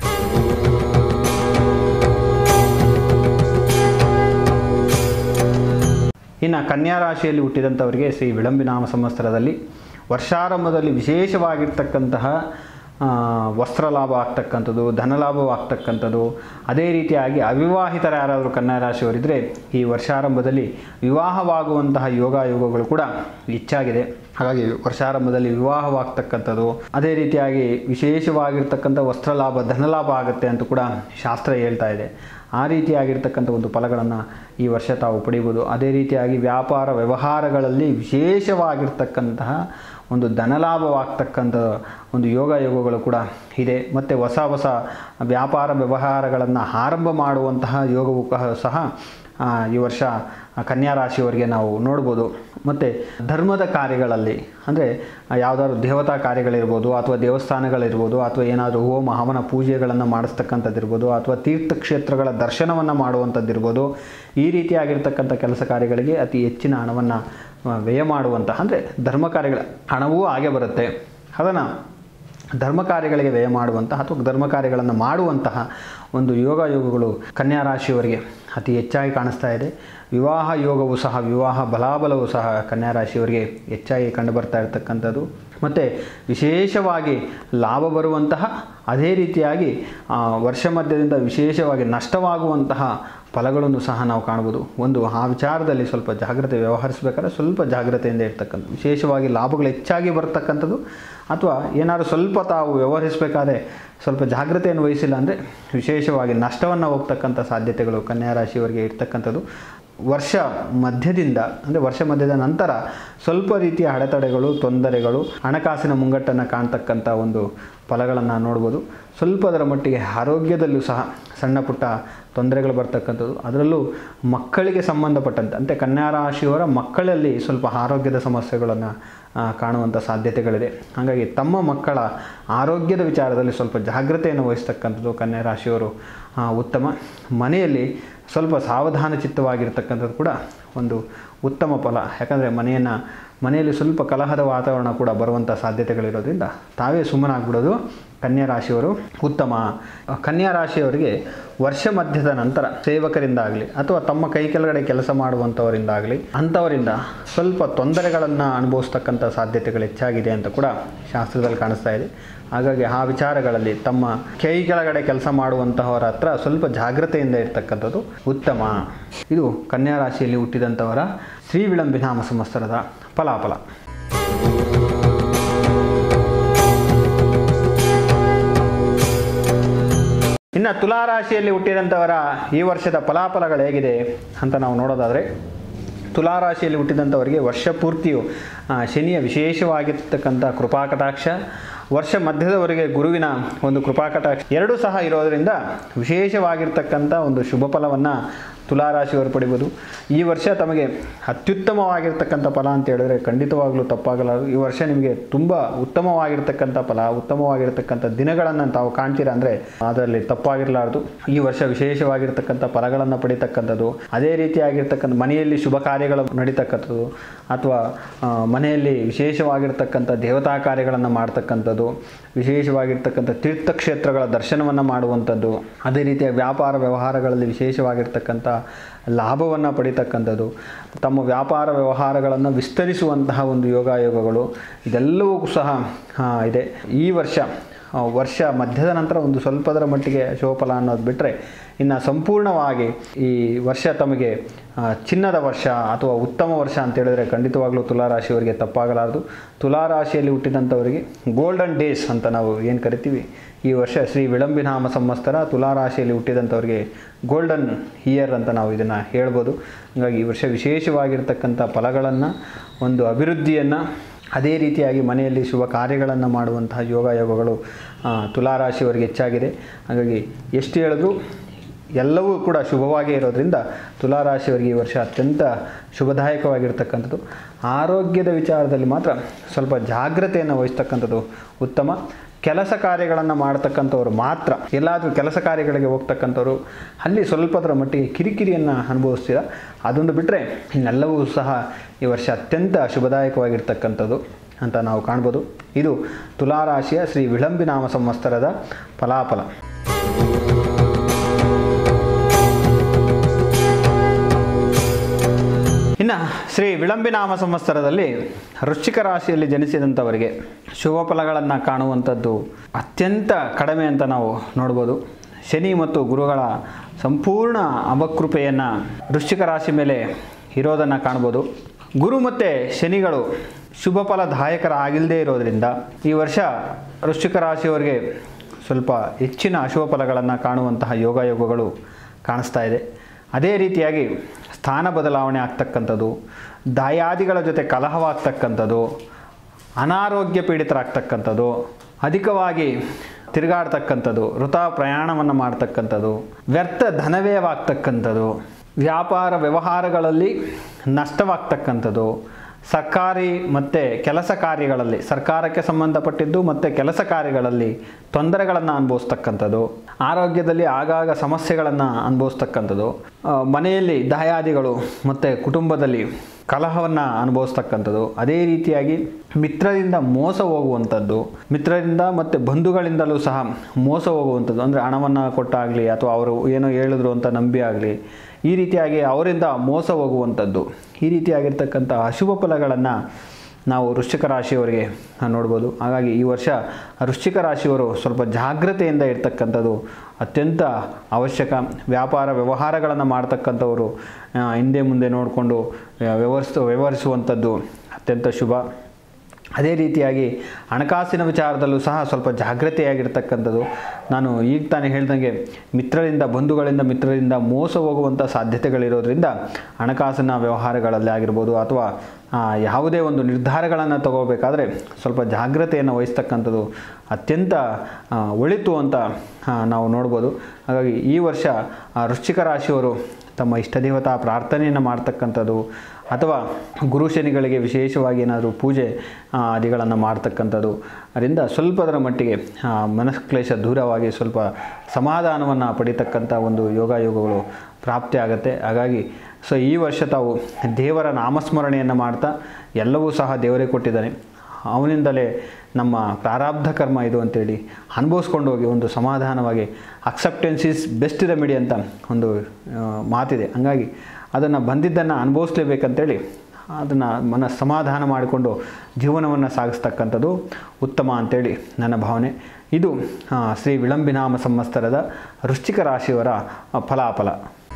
ಇನ್ನು ಕನ್ಯಾ ರಾಶಿಯಲ್ಲಿ ಹುಟ್ಟಿದಂಥವರಿಗೆ ಶ್ರೀ ವಿಳಂಬಿನಾಮ ಸಂವತ್ಸರದಲ್ಲಿ ವರ್ಷಾರಂಭದಲ್ಲಿ ವಿಶೇಷವಾಗಿರ್ತಕ್ಕಂತಹ ಆ, ವಸ್ತ್ರ ಲಾಭ ಆಗ್ತಕ್ಕಂಥದ್ದು ಧನಲಾಭವಾಗ್ತಕ್ಕಂಥದ್ದು ಅದೇ ರೀತಿಯಾಗಿ ಅವಿವಾಹಿತರ ಯಾರಾದರೂ ಕನ್ಯಾ ರಾಶಿಯವರಿದ್ದರೆ ಈ ವರ್ಷಾರಂಭದಲ್ಲಿ ವಿವಾಹವಾಗುವಂತಹ ಯೋಗ ಯೋಗಗಳು ಕೂಡ ಹೆಚ್ಚಾಗಿದೆ ಹಾಗಾಗಿ ವರ್ಷಾರಂಭದಲ್ಲಿ ವಿವಾಹವಾಗ್ತಕ್ಕಂಥದ್ದು ಅದೇ ರೀತಿಯಾಗಿ ವಿಶೇಷವಾಗಿರ್ತಕ್ಕಂಥ ವಸ್ತ್ರ ಲಾಭ ಧನಲಾಭ ಆಗುತ್ತೆ ಅಂತ ಕೂಡ ಶಾಸ್ತ್ರ ಹೇಳ್ತಾ ಇದೆ ಆ ರೀತಿಯಾಗಿರ್ತಕ್ಕಂಥ ಒಂದು ಫಲಗಳನ್ನು ಈ ವರ್ಷ ತಾವು ಪಡಿಬೋದು ಅದೇ ರೀತಿಯಾಗಿ ವ್ಯಾಪಾರ ವ್ಯವಹಾರಗಳಲ್ಲಿ ವಿಶೇಷವಾಗಿರ್ತಕ್ಕಂತಹ ಒಂದು ಧನಲಾಭವಾಗ್ತಕ್ಕಂಥ ಒಂದು ಯೋಗ ಯೋಗಗಳು ಕೂಡ ಇದೆ ಮತ್ತು ಹೊಸ ಹೊಸ ವ್ಯಾಪಾರ ವ್ಯವಹಾರಗಳನ್ನು ಆರಂಭ ಮಾಡುವಂತಹ ಯೋಗವು ಕ- ಸಹ ಆ, ಈ ವರ್ಷ ಕನ್ಯಾ ರಾಶಿಯವರಿಗೆ ನಾವು ನೋಡ್ಬೋದು ಮತ್ತು ಧರ್ಮದ ಕಾರ್ಯಗಳಲ್ಲಿ ಅಂದರೆ ಯಾವುದಾದ್ರು ದೇವತಾ ಕಾರ್ಯಗಳಿರ್ಬೋದು ಅಥವಾ ದೇವಸ್ಥಾನಗಳಿರ್ಬೋದು ಅಥವಾ ಏನಾದರೂ ಹೋಮ ಹವನ ಪೂಜೆಗಳನ್ನು ಮಾಡಿಸ್ತಕ್ಕಂಥದ್ದಿರ್ಬೋದು ಅಥವಾ ತೀರ್ಥಕ್ಷೇತ್ರಗಳ ದರ್ಶನವನ್ನು ಮಾಡುವಂಥದ್ದಿರ್ಬೋದು ಈ ರೀತಿಯಾಗಿರ್ತಕ್ಕಂಥ ಕೆಲಸ ಕಾರ್ಯಗಳಿಗೆ ಅತಿ ಹೆಚ್ಚಿನ ಹಣವನ್ನು ವ್ಯಯ ಮಾಡುವಂತಹ ಅಂದರೆ ಧರ್ಮ ಕಾರ್ಯಗಳ ಹಣವೂ ಹಾಗೆ ಬರುತ್ತೆ ಅದನ್ನು ಧರ್ಮ ಕಾರ್ಯಗಳಿಗೆ ವ್ಯಯ ಮಾಡುವಂತಹ ಅಥವಾ ಧರ್ಮ ಕಾರ್ಯಗಳನ್ನು ಮಾಡುವಂತಹ ಒಂದು ಯೋಗ ಯೋಗಗಳು ಕನ್ಯಾ ರಾಶಿಯವರಿಗೆ ಅತಿ ಹೆಚ್ಚಾಗಿ ಕಾಣಿಸ್ತಾ ಇದೆ ವಿವಾಹ ಯೋಗವು ಸಹ ವಿವಾಹ ಬಲಾಬಲವು ಸಹ ಕನ್ಯಾ ರಾಶಿಯವರಿಗೆ ಹೆಚ್ಚಾಗಿ ಕಂಡುಬರ್ತಾ ಇರತಕ್ಕಂಥದ್ದು ಮತ್ತು ವಿಶೇಷವಾಗಿ ಲಾಭ ಬರುವಂತಹ ಅದೇ ರೀತಿಯಾಗಿ ಆ, ವರ್ಷ ಮಧ್ಯದಿಂದ ವಿಶೇಷವಾಗಿ ನಷ್ಟವಾಗುವಂತಹ ಫಲಗಳನ್ನು ಸಹ ನಾವು ಕಾಣ್ಬೋದು ಒಂದು ಆ ವಿಚಾರದಲ್ಲಿ ಸ್ವಲ್ಪ ಜಾಗ್ರತೆ ವ್ಯವಹರಿಸಬೇಕಾದ್ರೆ ಸ್ವಲ್ಪ ಜಾಗ್ರತೆಯಿಂದ ಇರ್ತಕ್ಕಂಥ ವಿಶೇಷವಾಗಿ ಲಾಭಗಳು ಹೆಚ್ಚಾಗಿ ಬರ್ತಕ್ಕಂಥದ್ದು ಅಥವಾ ಏನಾದರೂ ಸ್ವಲ್ಪ ತಾವು ವ್ಯವಹರಿಸಬೇಕಾದ್ರೆ ಸ್ವಲ್ಪ ಜಾಗ್ರತೆಯನ್ನು ವಹಿಸಿಲ್ಲ ಅಂದರೆ ವಿಶೇಷವಾಗಿ ನಷ್ಟವನ್ನು ಹೋಗ್ತಕ್ಕಂಥ ಸಾಧ್ಯತೆಗಳು ಕನ್ಯಾ ರಾಶಿಯವರಿಗೆ ಇರ್ತಕ್ಕಂಥದ್ದು ವರ್ಷ ಮಧ್ಯದಿಂದ ಅಂದರೆ ವರ್ಷ ಮಧ್ಯದ ನಂತರ ಸ್ವಲ್ಪ ರೀತಿಯ ಅಡೆತಡೆಗಳು ತೊಂದರೆಗಳು ಹಣಕಾಸಿನ ಮುಂಗಟ್ಟನ್ನು ಕಾಣ್ತಕ್ಕಂಥ ಒಂದು ಫಲಗಳನ್ನು ನೋಡ್ಬೋದು ಸ್ವಲ್ಪದರ ಮಟ್ಟಿಗೆ ಆರೋಗ್ಯದಲ್ಲೂ ಸಹ ಸಣ್ಣ ಪುಟ್ಟ ತೊಂದರೆಗಳು ಬರ್ತಕ್ಕಂಥದ್ದು ಅದರಲ್ಲೂ ಮಕ್ಕಳಿಗೆ ಸಂಬಂಧಪಟ್ಟಂತೆ ಅಂದರೆ ಕನ್ಯಾ ರಾಶಿಯವರ ಮಕ್ಕಳಲ್ಲಿ ಸ್ವಲ್ಪ ಆರೋಗ್ಯದ ಸಮಸ್ಯೆಗಳನ್ನು ಆ, ಕಾಣುವಂಥ ಸಾಧ್ಯತೆಗಳಿದೆ ಹಾಗಾಗಿ ತಮ್ಮ ಮಕ್ಕಳ ಆರೋಗ್ಯದ ವಿಚಾರದಲ್ಲಿ ಸ್ವಲ್ಪ ಜಾಗ್ರತೆಯನ್ನು ವಹಿಸ್ತಕ್ಕಂಥದ್ದು ಕನ್ಯಾ ರಾಶಿಯವರು ಆ, ಉತ್ತಮ ಮನೆಯಲ್ಲಿ ಸ್ವಲ್ಪ ಸಾವಧಾನ ಚಿತ್ತವಾಗಿರ್ತಕ್ಕಂಥದ್ದು ಕೂಡ ಒಂದು ಉತ್ತಮ ಫಲ ಯಾಕಂದರೆ ಮನೆಯನ್ನು ಮನೆಯಲ್ಲಿ ಸ್ವಲ್ಪ ಕಲಹದ ವಾತಾವರಣ ಕೂಡ ಬರುವಂಥ ಸಾಧ್ಯತೆಗಳಿರೋದ್ರಿಂದ ತಾವೇ ಸುಮ್ಮನಾಗ್ಬಿಡೋದು ಕನ್ಯಾ ರಾಶಿಯವರು ಉತ್ತಮ ಕನ್ಯಾ ರಾಶಿಯವರಿಗೆ ವರ್ಷ ಮಧ್ಯದ ನಂತರ ಸೇವಕರಿಂದಾಗಲಿ ಅಥವಾ ತಮ್ಮ ಕೈ ಕೆಳಗಡೆ ಕೆಲಸ ಮಾಡುವಂಥವರಿಂದಾಗಲಿ ಅಂಥವರಿಂದ ಸ್ವಲ್ಪ ತೊಂದರೆಗಳನ್ನು ಅನುಭವಿಸ್ತಕ್ಕಂಥ ಸಾಧ್ಯತೆಗಳು ಹೆಚ್ಚಾಗಿದೆ ಅಂತ ಕೂಡ ಶಾಸ್ತ್ರದಲ್ಲಿ ಕಾಣಿಸ್ತಾ ಇದೆ ಹಾಗಾಗಿ ಆ ವಿಚಾರಗಳಲ್ಲಿ ತಮ್ಮ ಕೈ ಕೆಳಗಡೆ ಕೆಲಸ ಮಾಡುವಂತಹವರ ಹತ್ರ ಸ್ವಲ್ಪ ಜಾಗ್ರತೆಯಿಂದ ಇರ್ತಕ್ಕಂಥದ್ದು ಉತ್ತಮ ಇದು ಕನ್ಯಾ ರಾಶಿಯಲ್ಲಿ ಹುಟ್ಟಿದಂಥವರ ಶ್ರೀ ವಿಳಂಬಿನಾಮ ಸಂವತ್ಸರದ ಫಲಾಫಲ ಇನ್ನು ತುಲಾರಾಶಿಯಲ್ಲಿ ಹುಟ್ಟಿದಂಥವರ ಈ ವರ್ಷದ ಫಲಾಫಲಗಳು ಹೇಗಿದೆ ಅಂತ ನಾವು ನೋಡೋದಾದರೆ ತುಲಾರಾಶಿಯಲ್ಲಿ ಹುಟ್ಟಿದಂಥವರಿಗೆ ವರ್ಷ ಪೂರ್ತಿಯು ಆ, ಶನಿಯ ವಿಶೇಷವಾಗಿರ್ತಕ್ಕಂಥ ಕೃಪಾಕಟಾಕ್ಷ ವರ್ಷ ಮಧ್ಯದವರೆಗೆ ಗುರುವಿನ ಒಂದು ಕೃಪಾಕಟಾಕ್ಷ ಎರಡೂ ಸಹ ಇರೋದರಿಂದ ವಿಶೇಷವಾಗಿರ್ತಕ್ಕಂಥ ಒಂದು ಶುಭ ಫಲವನ್ನು ತುಲಾರಾಶಿಯವರು ಪಡಿಬೋದು ಈ ವರ್ಷ ತಮಗೆ ಅತ್ಯುತ್ತಮವಾಗಿರ್ತಕ್ಕಂಥ ಫಲ ಅಂತ ಹೇಳಿದ್ರೆ ಖಂಡಿತವಾಗಲೂ ತಪ್ಪಾಗಲ್ಲ ಈ ವರ್ಷ ನಿಮಗೆ ತುಂಬ ಉತ್ತಮವಾಗಿರ್ತಕ್ಕಂಥ ಫಲ ಉತ್ತಮವಾಗಿರ್ತಕ್ಕಂಥ ದಿನಗಳನ್ನು ತಾವು ಕಾಣ್ತೀರಾ ಅಂದರೆ ಅದರಲ್ಲಿ ತಪ್ಪಾಗಿರಲಾರ್ದು ಈ ವರ್ಷ ವಿಶೇಷವಾಗಿರ್ತಕ್ಕಂಥ ಫಲಗಳನ್ನು ಪಡಿತಕ್ಕಂಥದ್ದು ಅದೇ ರೀತಿಯಾಗಿರ್ತಕ್ಕಂಥ ಮನೆಯಲ್ಲಿ ಶುಭ ಕಾರ್ಯಗಳು ನಡೀತಕ್ಕಂಥದ್ದು ಅಥವಾ ಆ, ಮನೆಯಲ್ಲಿ ವಿಶೇಷವಾಗಿರ್ತಕ್ಕಂಥ ದೇವತಾ ಕಾರ್ಯಗಳನ್ನು ಮಾಡ್ತಕ್ಕಂಥದ್ದು ವಿಶೇಷವಾಗಿರ್ತಕ್ಕಂಥ ತೀರ್ಥಕ್ಷೇತ್ರಗಳ ದರ್ಶನವನ್ನು ಮಾಡುವಂಥದ್ದು ಅದೇ ರೀತಿಯ ವ್ಯಾಪಾರ ವ್ಯವಹಾರಗಳಲ್ಲಿ ವಿಶೇಷವಾಗಿರ್ತಕ್ಕಂಥ ಲಾಭವನ್ನು ಪಡಿತಕ್ಕಂಥದ್ದು ತಮ್ಮ ವ್ಯಾಪಾರ ವ್ಯವಹಾರಗಳನ್ನು ವಿಸ್ತರಿಸುವಂತಹ ಒಂದು ಯೋಗಾಯೋಗಗಳು ಇದೆಲ್ಲವೂ ಸಹ ಆ, ಇದೆ ಈ ವರ್ಷ ಆ, ವರ್ಷ ಮಧ್ಯದ ನಂತರ ಒಂದು ಸ್ವಲ್ಪದರ ಮಟ್ಟಿಗೆ ಶೋಫಲ ಅನ್ನೋದು ಬಿಟ್ಟರೆ ಇನ್ನು ಸಂಪೂರ್ಣವಾಗಿ ಈ ವರ್ಷ ತಮಗೆ ಆ, ಚಿನ್ನದ ವರ್ಷ ಅಥವಾ ಉತ್ತಮ ವರ್ಷ ಅಂತ ಹೇಳಿದ್ರೆ ಖಂಡಿತವಾಗ್ಲೂ ತುಲಾರಾಶಿಯವರಿಗೆ ತಪ್ಪಾಗಲಾರದು ತುಲಾರಾಶಿಯಲ್ಲಿ ಹುಟ್ಟಿದಂಥವರಿಗೆ ಗೋಲ್ಡನ್ ಡೇಸ್ ಅಂತ ನಾವು ಏನು ಕರಿತೀವಿ ಈ ವರ್ಷ ಶ್ರೀ ವಿಳಂಬಿನಾಮ ಸಂವತ್ಸರ ತುಲಾರಾಶಿಯಲ್ಲಿ ಹುಟ್ಟಿದಂಥವ್ರಿಗೆ ಗೋಲ್ಡನ್ ಇಯರ್ ಅಂತ ನಾವು ಇದನ್ನು ಹೇಳ್ಬೋದು ಹಾಗಾಗಿ ಈ ವರ್ಷ ವಿಶೇಷವಾಗಿರ್ತಕ್ಕಂಥ ಫಲಗಳನ್ನು ಒಂದು ಅಭಿವೃದ್ಧಿಯನ್ನು ಅದೇ ರೀತಿಯಾಗಿ ಮನೆಯಲ್ಲಿ ಶುಭ ಕಾರ್ಯಗಳನ್ನು ಮಾಡುವಂತಹ ಯೋಗ ಯೋಗಗಳು ಆ, ತುಲಾರಾಶಿಯವರಿಗೆ ಹೆಚ್ಚಾಗಿದೆ ಹಾಗಾಗಿ ಎಷ್ಟು ಹೇಳಿದ್ರು ಎಲ್ಲವೂ ಕೂಡ ಶುಭವಾಗೇ ಇರೋದ್ರಿಂದ ತುಲಾರಾಶಿಯವರಿಗೆ ಈ ವರ್ಷ ಅತ್ಯಂತ ಶುಭದಾಯಕವಾಗಿರ್ತಕ್ಕಂಥದ್ದು ಆರೋಗ್ಯದ ವಿಚಾರದಲ್ಲಿ ಮಾತ್ರ ಸ್ವಲ್ಪ ಜಾಗ್ರತೆಯನ್ನು ವಹಿಸ್ತಕ್ಕಂಥದ್ದು ಉತ್ತಮ ಕೆಲಸ ಕಾರ್ಯಗಳನ್ನು ಮಾಡ್ತಕ್ಕಂಥವ್ರು ಮಾತ್ರ ಎಲ್ಲಾದರೂ ಕೆಲಸ ಕಾರ್ಯಗಳಿಗೆ ಹೋಗ್ತಕ್ಕಂಥವ್ರು ಅಲ್ಲಿ ಸ್ವಲ್ಪದರ ಮಟ್ಟಿಗೆ ಕಿರಿಕಿರಿಯನ್ನು ಅನುಭವಿಸ್ತೀರ ಅದೊಂದು ಬಿಟ್ಟರೆ ಇನ್ನೆಲ್ಲವೂ ಸಹ ಈ ವರ್ಷ ಅತ್ಯಂತ ಶುಭದಾಯಕವಾಗಿರ್ತಕ್ಕಂಥದ್ದು ಅಂತ ನಾವು ಕಾಣ್ಬೋದು ಇದು ತುಲಾರಾಶಿಯ ಶ್ರೀ ವಿಳಂಬಿನಾಮ ಸಂವತ್ಸರದ ಫಲಾಫಲ ಇನ್ನು ಶ್ರೀ ವಿಳಂಬಿನಾಮ ಸಂವತ್ಸರದಲ್ಲಿ ವೃಶ್ಚಿಕ ರಾಶಿಯಲ್ಲಿ ಜನಿಸಿದಂಥವರಿಗೆ ಶುಭ ಫಲಗಳನ್ನು ಕಾಣುವಂಥದ್ದು ಅತ್ಯಂತ ಕಡಿಮೆ ಅಂತ ನಾವು ನೋಡ್ಬೋದು ಶನಿ ಮತ್ತು ಗುರುಗಳ ಸಂಪೂರ್ಣ ಅಪಕೃಪೆಯನ್ನು ವೃಶ್ಚಿಕ ರಾಶಿ ಮೇಲೆ ಇರೋದನ್ನು ಕಾಣ್ಬೋದು ಗುರು ಮತ್ತು ಶನಿಗಳು ಶುಭ ಫಲದಾಯಕರಾಗಿಲ್ಲದೆ ಇರೋದರಿಂದ ಈ ವರ್ಷ ವೃಶ್ಚಿಕ ರಾಶಿಯವರಿಗೆ ಸ್ವಲ್ಪ ಹೆಚ್ಚಿನ ಅಶುಭ ಫಲಗಳನ್ನು ಕಾಣುವಂತಹ ಯೋಗಯೋಗಗಳು ಕಾಣಿಸ್ತಾ ಇದೆ ಅದೇ ರೀತಿಯಾಗಿ ಸ್ಥಾನ ಬದಲಾವಣೆ ಆಗ್ತಕ್ಕಂಥದ್ದು ದಾಯಾದಿಗಳ ಜೊತೆ ಕಲಹವಾಗ್ತಕ್ಕಂಥದ್ದು ಅನಾರೋಗ್ಯ ಪೀಡಿತರಾಗ್ತಕ್ಕಂಥದ್ದು ಅಧಿಕವಾಗಿ ತಿರುಗಾಡ್ತಕ್ಕಂಥದ್ದು ವೃಥಾ ಪ್ರಯಾಣವನ್ನು ಮಾಡ್ತಕ್ಕಂಥದ್ದು ವ್ಯರ್ಥ ಧನವ್ಯಯವಾಗ್ತಕ್ಕಂಥದ್ದು ವ್ಯಾಪಾರ ವ್ಯವಹಾರಗಳಲ್ಲಿ ನಷ್ಟವಾಗ್ತಕ್ಕಂಥದ್ದು ಸರ್ಕಾರಿ ಮತ್ತು ಕೆಲಸ ಕಾರ್ಯಗಳಲ್ಲಿ ಸರ್ಕಾರಕ್ಕೆ ಸಂಬಂಧಪಟ್ಟಿದ್ದು ಮತ್ತು ಕೆಲಸ ಕಾರ್ಯಗಳಲ್ಲಿ ತೊಂದರೆಗಳನ್ನು ಅನುಭವಿಸ್ತಕ್ಕಂಥದ್ದು ಆರೋಗ್ಯದಲ್ಲಿ ಆಗಾಗ ಸಮಸ್ಯೆಗಳನ್ನು ಅನುಭವಿಸ್ತಕ್ಕಂಥದ್ದು ಆ, ಮನೆಯಲ್ಲಿ ದಾಯಾದಿಗಳು ಮತ್ತು ಕುಟುಂಬದಲ್ಲಿ ಕಲಹವನ್ನು ಅನುಭವಿಸ್ತಕ್ಕಂಥದ್ದು ಅದೇ ರೀತಿಯಾಗಿ ಮಿತ್ರರಿಂದ ಮೋಸ ಹೋಗುವಂಥದ್ದು ಮಿತ್ರರಿಂದ ಮತ್ತು ಬಂಧುಗಳಿಂದಲೂ ಸಹ ಮೋಸ ಹೋಗುವಂಥದ್ದು ಅಂದರೆ ಹಣವನ್ನು ಕೊಟ್ಟಾಗಲಿ ಅಥವಾ ಅವರು ಏನೋ ಹೇಳಿದ್ರು ಅಂತ ನಂಬಿ ಆಗಲಿ ಈ ರೀತಿಯಾಗಿ ಅವರಿಂದ ಮೋಸ ಹೋಗುವಂಥದ್ದು ಈ ರೀತಿಯಾಗಿರ್ತಕ್ಕಂಥ ಅಶುಭ ಫಲಗಳನ್ನು ನಾವು ವೃಶ್ಚಿಕ ರಾಶಿಯವರಿಗೆ ನೋಡ್ಬೋದು ಹಾಗಾಗಿ ಈ ವರ್ಷ ವೃಶ್ಚಿಕ ರಾಶಿಯವರು ಸ್ವಲ್ಪ ಜಾಗ್ರತೆಯಿಂದ ಇರ್ತಕ್ಕಂಥದ್ದು ಅತ್ಯಂತ ಅವಶ್ಯಕ ವ್ಯಾಪಾರ ವ್ಯವಹಾರಗಳನ್ನು ಮಾಡ್ತಕ್ಕಂಥವರು ಆ, ಹಿಂದೆ ಮುಂದೆ ನೋಡಿಕೊಂಡು ವ್ಯವಹರಿಸ ವ್ಯವಹರಿಸುವಂಥದ್ದು ಅತ್ಯಂತ ಶುಭ ಅದೇ ರೀತಿಯಾಗಿ ಹಣಕಾಸಿನ ವಿಚಾರದಲ್ಲೂ ಸಹ ಸ್ವಲ್ಪ ಜಾಗ್ರತೆಯಾಗಿರ್ತಕ್ಕಂಥದ್ದು ನಾನು ಈಗ ತಾನೇ ಹೇಳ್ದಂಗೆ ಮಿತ್ರರಿಂದ ಬಂಧುಗಳಿಂದ ಮಿತ್ರರಿಂದ ಮೋಸ ಹೋಗುವಂಥ ಸಾಧ್ಯತೆಗಳಿರೋದ್ರಿಂದ ಹಣಕಾಸಿನ ವ್ಯವಹಾರಗಳಲ್ಲಿ ಆಗಿರ್ಬೋದು ಅಥವಾ ಆ, ಯಾವುದೇ ಒಂದು ನಿರ್ಧಾರಗಳನ್ನು ತಗೋಬೇಕಾದ್ರೆ ಸ್ವಲ್ಪ ಜಾಗ್ರತೆಯನ್ನು ವಹಿಸ್ತಕ್ಕಂಥದ್ದು ಅತ್ಯಂತ ಆ, ಒಳಿತು ಅಂತ ಆ, ನಾವು ನೋಡ್ಬೋದು ಹಾಗಾಗಿ ಈ ವರ್ಷ ಆ, ವೃಶ್ಚಿಕ ರಾಶಿಯವರು ತಮ್ಮ ಇಷ್ಟದೇವತಾ ಪ್ರಾರ್ಥನೆಯನ್ನು ಮಾಡ್ತಕ್ಕಂಥದ್ದು ಅಥವಾ ಗುರು ಶನಿಗಳಿಗೆ ವಿಶೇಷವಾಗಿ ಏನಾದರೂ ಪೂಜೆ ಆ, ಆದಿಗಳನ್ನು ಮಾಡ್ತಕ್ಕಂಥದ್ದು ಅದರಿಂದ ಸ್ವಲ್ಪದರ ಮಟ್ಟಿಗೆ ಆ, ಮನಸ್ಕ್ಲೇಶ ದೂರವಾಗಿ ಸ್ವಲ್ಪ ಸಮಾಧಾನವನ್ನು ಪಡಿತಕ್ಕಂಥ ಒಂದು ಯೋಗ ಯೋಗಗಳು ಪ್ರಾಪ್ತಿ ಆಗುತ್ತೆ ಹಾಗಾಗಿ ಸೊ ಈ ವರ್ಷ ತಾವು ದೇವರ ನಾಮಸ್ಮರಣೆಯನ್ನು ಮಾಡ್ತಾ ಎಲ್ಲವೂ ಸಹ ದೇವರೇ ಕೊಟ್ಟಿದ್ದಾನೆ ಅವನಿಂದಲೇ ನಮ್ಮ ಪ್ರಾರಬ್ಧ ಕರ್ಮ ಇದು ಅಂತೇಳಿ ಅನುಭವಿಸ್ಕೊಂಡು ಹೋಗಿ ಒಂದು ಸಮಾಧಾನವಾಗಿ ಅಕ್ಸೆಪ್ಟೆನ್ಸ್ ಈಸ್ ಬೆಸ್ಟ್ ರೆಮಿಡಿ ಅಂತ ಒಂದು ಆ, ಮಾತಿದೆ ಹಂಗಾಗಿ ಅದನ್ನು ಬಂದಿದ್ದನ್ನು ಅನುಭವಿಸ್ಲೇಬೇಕಂತೇಳಿ ಅದನ್ನು ಮನ ಸಮಾಧಾನ ಮಾಡಿಕೊಂಡು ಜೀವನವನ್ನು ಸಾಗಿಸ್ತಕ್ಕಂಥದ್ದು ಉತ್ತಮ ಅಂತೇಳಿ ನನ್ನ ಭಾವನೆ ಇದು ಆ, ಶ್ರೀ ವಿಳಂಬಿನಾಮ ಸಂವತ್ಸರದ ವೃಶ್ಚಿಕ ರಾಶಿಯವರ ಆ, ಫಲಾಫಲ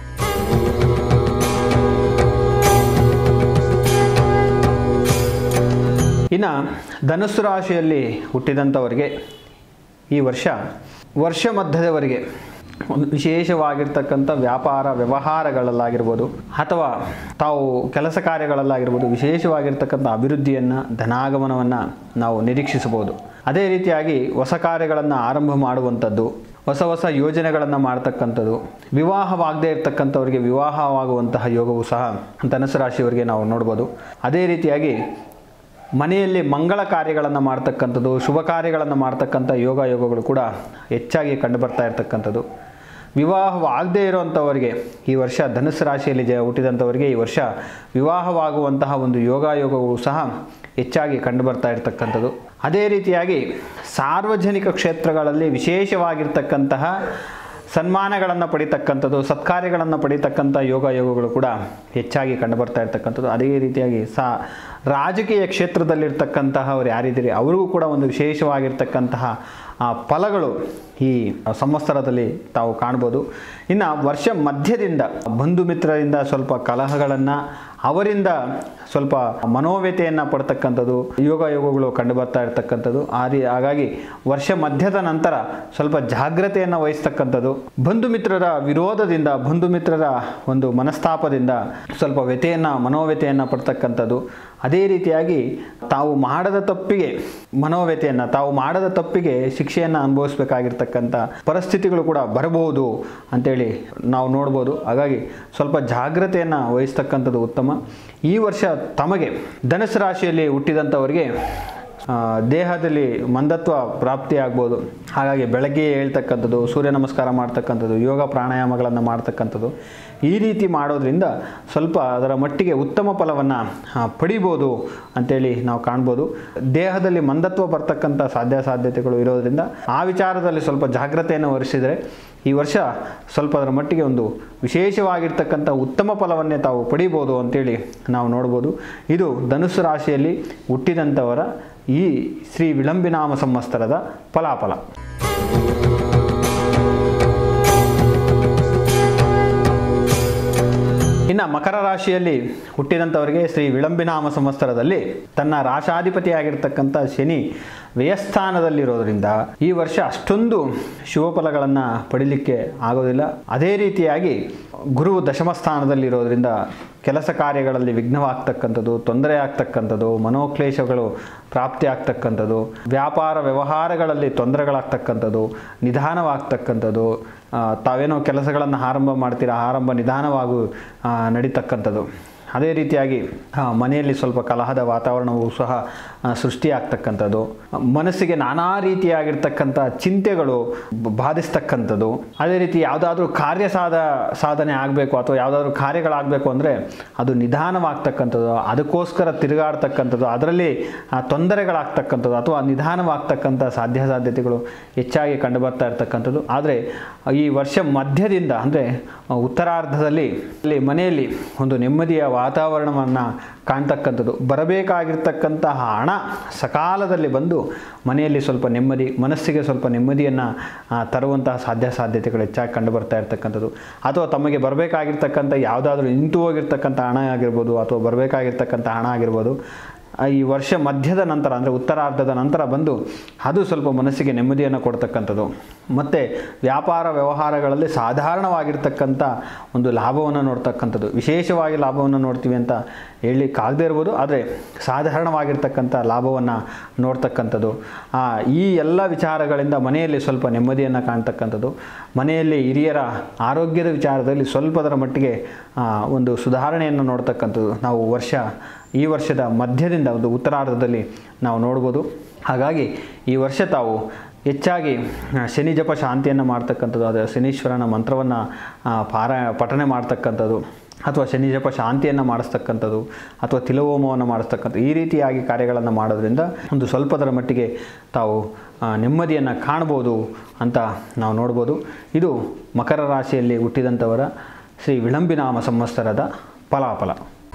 ಇನ್ನು ಧನುಸ್ಸು ರಾಶಿಯಲ್ಲಿ ಹುಟ್ಟಿದಂಥವರಿಗೆ ಈ ವರ್ಷ ವರ್ಷ ಮಧ್ಯದವರೆಗೆ ಒಂದು ವಿಶೇಷವಾಗಿರ್ತಕ್ಕಂಥ ವ್ಯಾಪಾರ ವ್ಯವಹಾರಗಳಲ್ಲಾಗಿರ್ಬೋದು ಅಥವಾ ತಾವು ಕೆಲಸ ಕಾರ್ಯಗಳಲ್ಲಾಗಿರ್ಬೋದು ವಿಶೇಷವಾಗಿರ್ತಕ್ಕಂಥ ಅಭಿವೃದ್ಧಿಯನ್ನು ಧನಾಗಮನವನ್ನು ನಾವು ನಿರೀಕ್ಷಿಸಬಹುದು ಅದೇ ರೀತಿಯಾಗಿ ಹೊಸ ಕಾರ್ಯಗಳನ್ನು ಆರಂಭ ಮಾಡುವಂಥದ್ದು ಹೊಸ ಹೊಸ ಯೋಜನೆಗಳನ್ನು ಮಾಡ್ತಕ್ಕಂಥದ್ದು ವಿವಾಹವಾಗದೇ ಇರತಕ್ಕಂಥವ್ರಿಗೆ ವಿವಾಹವಾಗುವಂತಹ ಯೋಗವು ಸಹ ಧನುಸು ರಾಶಿಯವರಿಗೆ ನಾವು ನೋಡ್ಬೋದು ಅದೇ ರೀತಿಯಾಗಿ ಮನೆಯಲ್ಲಿ ಮಂಗಳ ಕಾರ್ಯಗಳನ್ನು ಮಾಡ್ತಕ್ಕಂಥದ್ದು ಶುಭ ಕಾರ್ಯಗಳನ್ನು ಮಾಡ್ತಕ್ಕಂಥ ಯೋಗ ಯೋಗಗಳು ಕೂಡ ಹೆಚ್ಚಾಗಿ ಕಂಡುಬರ್ತಾ ಇರತಕ್ಕಂಥದ್ದು ವಿವಾಹವಾಗದೇ ಇರುವಂಥವರಿಗೆ ಈ ವರ್ಷ ಧನುಸ್ಸು ರಾಶಿಯಲ್ಲಿ ಜ ಹುಟ್ಟಿದಂಥವರಿಗೆ ಈ ವರ್ಷ ವಿವಾಹವಾಗುವಂತಹ ಒಂದು ಯೋಗ ಯೋಗಗಳು ಸಹ ಹೆಚ್ಚಾಗಿ ಕಂಡುಬರ್ತಾ ಇರತಕ್ಕಂಥದ್ದು ಅದೇ ರೀತಿಯಾಗಿ ಸಾರ್ವಜನಿಕ ಕ್ಷೇತ್ರಗಳಲ್ಲಿ ವಿಶೇಷವಾಗಿರ್ತಕ್ಕಂತಹ ಸನ್ಮಾನಗಳನ್ನು ಪಡಿತಕ್ಕಂಥದ್ದು ಸತ್ಕಾರ್ಯಗಳನ್ನು ಪಡಿತಕ್ಕಂಥ ಯೋಗ ಯೋಗಗಳು ಕೂಡ ಹೆಚ್ಚಾಗಿ ಕಂಡುಬರ್ತಾ ಇರ್ತಕ್ಕಂಥದ್ದು ಅದೇ ರೀತಿಯಾಗಿ ಸಾ ರಾಜಕೀಯ ಕ್ಷೇತ್ರದಲ್ಲಿರ್ತಕ್ಕಂತಹ ಅವ್ರು ಯಾರಿದ್ದೀರಿ ಅವ್ರಿಗೂ ಕೂಡ ಒಂದು ವಿಶೇಷವಾಗಿರ್ತಕ್ಕಂತಹ ಆ ಫಲಗಳು ಈ ಸಂವತ್ಸರದಲ್ಲಿ ತಾವು ಕಾಣ್ಬೋದು ಇನ್ನು ವರ್ಷ ಮಧ್ಯದಿಂದ ಬಂಧು ಮಿತ್ರರಿಂದ ಸ್ವಲ್ಪ ಕಲಹಗಳನ್ನು ಅವರಿಂದ ಸ್ವಲ್ಪ ಮನೋವ್ಯತೆಯನ್ನು ಪಡ್ತಕ್ಕಂಥದ್ದು ಯೋಗ ಯೋಗಗಳು ಕಂಡು ಬರ್ತಾ ಇರ್ತಕ್ಕಂಥದ್ದು ಆ ರೀ ಹಾಗಾಗಿ ವರ್ಷ ಮಧ್ಯದ ನಂತರ ಸ್ವಲ್ಪ ಜಾಗ್ರತೆಯನ್ನು ವಹಿಸ್ತಕ್ಕಂಥದ್ದು ಬಂಧು ಮಿತ್ರರ ವಿರೋಧದಿಂದ ಬಂಧು ಮಿತ್ರರ ಒಂದು ಮನಸ್ತಾಪದಿಂದ ಸ್ವಲ್ಪ ವ್ಯತೆಯನ್ನು ಮನೋವ್ಯತೆಯನ್ನು ಪಡ್ತಕ್ಕಂಥದ್ದು ಅದೇ ರೀತಿಯಾಗಿ ತಾವು ಮಾಡದ ತಪ್ಪಿಗೆ ಮನೋವ್ಯತೆಯನ್ನು ತಾವು ಮಾಡದ ತಪ್ಪಿಗೆ ಶಿಕ್ಷೆಯನ್ನು ಅನುಭವಿಸ್ಬೇಕಾಗಿರ್ತಕ್ಕಂಥ ಪರಿಸ್ಥಿತಿಗಳು ಕೂಡ ಬರಬಹುದು ಅಂತೇಳಿ ನಾವು ನೋಡ್ಬೋದು ಹಾಗಾಗಿ ಸ್ವಲ್ಪ ಜಾಗ್ರತೆಯನ್ನು ವಹಿಸ್ತಕ್ಕಂಥದ್ದು ಉತ್ತಮ ಈ ವರ್ಷ ತಮಗೆ ಧನುಸು ರಾಶಿಯಲ್ಲಿ ಹುಟ್ಟಿದಂಥವರಿಗೆ ಆ, ದೇಹದಲ್ಲಿ ಮಂದತ್ವ ಪ್ರಾಪ್ತಿಯಾಗ್ಬೋದು ಹಾಗಾಗಿ ಬೆಳಗ್ಗೆ ಹೇಳ್ತಕ್ಕಂಥದ್ದು ಸೂರ್ಯ ನಮಸ್ಕಾರ ಮಾಡ್ತಕ್ಕಂಥದ್ದು ಯೋಗ ಪ್ರಾಣಾಯಾಮಗಳನ್ನು ಮಾಡ್ತಕ್ಕಂಥದ್ದು ಈ ರೀತಿ ಮಾಡೋದ್ರಿಂದ ಸ್ವಲ್ಪ ಅದರ ಮಟ್ಟಿಗೆ ಉತ್ತಮ ಫಲವನ್ನು ಪಡಿಬೋದು ಅಂತೇಳಿ ನಾವು ಕಾಣ್ಬೋದು ದೇಹದಲ್ಲಿ ಮಂದತ್ವ ಬರ್ತಕ್ಕಂಥ ಸಾಧ್ಯ ಸಾಧ್ಯತೆಗಳು ಇರೋದ್ರಿಂದ ಆ ವಿಚಾರದಲ್ಲಿ ಸ್ವಲ್ಪ ಜಾಗ್ರತೆಯನ್ನು ವಹಿಸಿದರೆ ಈ ವರ್ಷ ಸ್ವಲ್ಪ ಅದರ ಮಟ್ಟಿಗೆ ಒಂದು ವಿಶೇಷವಾಗಿರ್ತಕ್ಕಂಥ ಉತ್ತಮ ಫಲವನ್ನೇ ತಾವು ಪಡಿಬೋದು ಅಂತೇಳಿ ನಾವು ನೋಡ್ಬೋದು ಇದು ಧನುಸ್ಸು ರಾಶಿಯಲ್ಲಿ ಹುಟ್ಟಿದಂಥವರ ಈ ಶ್ರೀ ವಿಳಂಬಿನಾಮ ಸಂವತ್ಸರದ ಫಲಾಫಲ ಇನ್ನು ಮಕರ ರಾಶಿಯಲ್ಲಿ ಹುಟ್ಟಿದಂಥವರಿಗೆ ಶ್ರೀ ವಿಳಂಬಿನಾಮ ಸಂವತ್ಸರದಲ್ಲಿ ತನ್ನ ರಾಶಾಧಿಪತಿಯಾಗಿರ್ತಕ್ಕಂಥ ಶನಿ ವ್ಯಯಸ್ಥಾನದಲ್ಲಿರೋದ್ರಿಂದ ಈ ವರ್ಷ ಅಷ್ಟೊಂದು ಶುಭ ಫಲಗಳನ್ನು ಪಡಿಲಿಕ್ಕೆ ಆಗೋದಿಲ್ಲ ಅದೇ ರೀತಿಯಾಗಿ ಗುರು ದಶಮ ಸ್ಥಾನದಲ್ಲಿರೋದ್ರಿಂದ ಕೆಲಸ ಕಾರ್ಯಗಳಲ್ಲಿ ವಿಘ್ನವಾಗ್ತಕ್ಕಂಥದ್ದು ತೊಂದರೆ ಆಗ್ತಕ್ಕಂಥದ್ದು ಮನೋಕ್ಲೇಶಗಳು ಪ್ರಾಪ್ತಿ ಆಗ್ತಕ್ಕಂಥದ್ದು ವ್ಯಾಪಾರ ವ್ಯವಹಾರಗಳಲ್ಲಿ ತೊಂದರೆಗಳಾಗ್ತಕ್ಕಂಥದ್ದು ನಿಧಾನವಾಗ್ತಕ್ಕಂಥದ್ದು ಆ, ತಾವೇನೋ ಕೆಲಸಗಳನ್ನು ಆರಂಭ ಮಾಡ್ತೀರಾ ಆರಂಭ ನಿಧಾನವಾಗು ಆ, ನಡೀತಕ್ಕಂಥದ್ದು ಅದೇ ರೀತಿಯಾಗಿ ಆ, ಮನೆಯಲ್ಲಿ ಸ್ವಲ್ಪ ಕಲಹದ ವಾತಾವರಣವೂ ಸಹ ಆ, ಸೃಷ್ಟಿಯಾಗ್ತಕ್ಕಂಥದ್ದು ಮನಸ್ಸಿಗೆ ನಾನಾ ರೀತಿಯಾಗಿರ್ತಕ್ಕಂಥ ಚಿಂತೆಗಳು ಬ- ಬಾಧಿಸ್ತಕ್ಕಂಥದ್ದು ಅದೇ ರೀತಿ ಯಾವುದಾದ್ರೂ ಕಾರ್ಯ ಸಾಧ ಸಾಧನೆ ಆಗಬೇಕು ಅಥವಾ ಯಾವುದಾದ್ರೂ ಕಾರ್ಯಗಳಾಗಬೇಕು ಅಂದರೆ ಅದು ನಿಧಾನವಾಗ್ತಕ್ಕಂಥದ್ದು ಅದಕ್ಕೋಸ್ಕರ ತಿರುಗಾಡ್ತಕ್ಕಂಥದ್ದು ಅದರಲ್ಲಿ ಆ, ತೊಂದರೆಗಳಾಗ್ತಕ್ಕಂಥದ್ದು ಅಥವಾ ನಿಧಾನವಾಗ್ತಕ್ಕಂಥ ಸಾಧ್ಯ ಸಾಧ್ಯತೆಗಳು ಹೆಚ್ಚಾಗಿ ಕಂಡುಬರ್ತಾ ಇರ್ತಕ್ಕಂಥದ್ದು ಆದರೆ ಈ ವರ್ಷ ಮಧ್ಯದಿಂದ ಅಂದರೆ ಉತ್ತರಾರ್ಧದಲ್ಲಿ ಇಲ್ಲಿ ಮನೆಯಲ್ಲಿ ಒಂದು ನೆಮ್ಮದಿಯ ವಾತಾವರಣವನ್ನು ಕಾಣ್ತಕ್ಕಂಥದ್ದು ಬರಬೇಕಾಗಿರ್ತಕ್ಕಂತಹ ಹಣ ಸಕಾಲದಲ್ಲಿ ಬಂದು ಮನೆಯಲ್ಲಿ ಸ್ವಲ್ಪ ನೆಮ್ಮದಿ ಮನಸ್ಸಿಗೆ ಸ್ವಲ್ಪ ನೆಮ್ಮದಿಯನ್ನು ತರುವಂತಹ ಸಾಧ್ಯ ಸಾಧ್ಯತೆಗಳು ಹೆಚ್ಚಾಗಿ ಕಂಡು ಬರ್ತಾ ಇರ್ತಕ್ಕಂಥದ್ದು ಅಥವಾ ತಮಗೆ ಬರಬೇಕಾಗಿರ್ತಕ್ಕಂಥ ಯಾವುದಾದ್ರೂ ನಿಂತು ಹೋಗಿರ್ತಕ್ಕಂಥ ಹಣ ಆಗಿರ್ಬೋದು ಅಥವಾ ಬರಬೇಕಾಗಿರ್ತಕ್ಕಂಥ ಹಣ ಆಗಿರ್ಬೋದು ಆ, ಈ ವರ್ಷ ಮಧ್ಯದ ನಂತರ ಅಂದರೆ ಉತ್ತರಾರ್ಧದ ನಂತರ ಬಂದು ಅದು ಸ್ವಲ್ಪ ಮನಸ್ಸಿಗೆ ನೆಮ್ಮದಿಯನ್ನು ಕೊಡ್ತಕ್ಕಂಥದ್ದು ಮತ್ತು ವ್ಯಾಪಾರ ವ್ಯವಹಾರಗಳಲ್ಲಿ ಸಾಧಾರಣವಾಗಿರ್ತಕ್ಕಂಥ ಒಂದು ಲಾಭವನ್ನು ನೋಡ್ತಕ್ಕಂಥದ್ದು ವಿಶೇಷವಾಗಿ ಲಾಭವನ್ನು ನೋಡ್ತೀವಿ ಅಂತ ಹೇಳಲಿಕ್ಕಾಗದೇ ಇರ್ಬೋದು ಆದರೆ ಸಾಧಾರಣವಾಗಿರ್ತಕ್ಕಂಥ ಲಾಭವನ್ನು ನೋಡ್ತಕ್ಕಂಥದ್ದು ಆ, ಈ ಎಲ್ಲ ವಿಚಾರಗಳಿಂದ ಮನೆಯಲ್ಲಿ ಸ್ವಲ್ಪ ನೆಮ್ಮದಿಯನ್ನು ಕಾಣ್ತಕ್ಕಂಥದ್ದು ಮನೆಯಲ್ಲಿ ಹಿರಿಯರ ಆರೋಗ್ಯದ ವಿಚಾರದಲ್ಲಿ ಸ್ವಲ್ಪದರ ಮಟ್ಟಿಗೆ ಆ, ಒಂದು ಸುಧಾರಣೆಯನ್ನು ನೋಡ್ತಕ್ಕಂಥದ್ದು ನಾವು ವರ್ಷ ಈ ವರ್ಷದ ಮಧ್ಯದಿಂದ ಒಂದು ಉತ್ತರಾರ್ಧದಲ್ಲಿ ನಾವು ನೋಡ್ಬೋದು ಹಾಗಾಗಿ ಈ ವರ್ಷ ತಾವು ಹೆಚ್ಚಾಗಿ ಆ, ಶನಿ ಜಪ ಶಾಂತಿಯನ್ನು ಮಾಡ್ತಕ್ಕಂಥದ್ದು ಅದು ಶನೀಶ್ವರನ ಮಂತ್ರವನ್ನು ಪಾರ ಪಠನೆ ಮಾಡ್ತಕ್ಕಂಥದ್ದು ಅಥವಾ ಶನಿ ಜಪ ಶಾಂತಿಯನ್ನು ಮಾಡಿಸ್ತಕ್ಕಂಥದ್ದು ಅಥವಾ ತಿಲೋಮವನ್ನು ಮಾಡಿಸ್ತಕ್ಕಂಥ ಈ ರೀತಿಯಾಗಿ ಕಾರ್ಯಗಳನ್ನು ಮಾಡೋದ್ರಿಂದ ಒಂದು ಸ್ವಲ್ಪದರ ಮಟ್ಟಿಗೆ ತಾವು ಆ, ನೆಮ್ಮದಿಯನ್ನು ಕಾಣ್ಬೋದು ಅಂತ ನಾವು ನೋಡ್ಬೋದು ಇದು ಮಕರ ರಾಶಿಯಲ್ಲಿ ಹುಟ್ಟಿದಂಥವರ ಶ್ರೀ ವಿಳಂಬಿನಾಮ ಸಂವತ್ಸರದ ಫಲಾಫಲ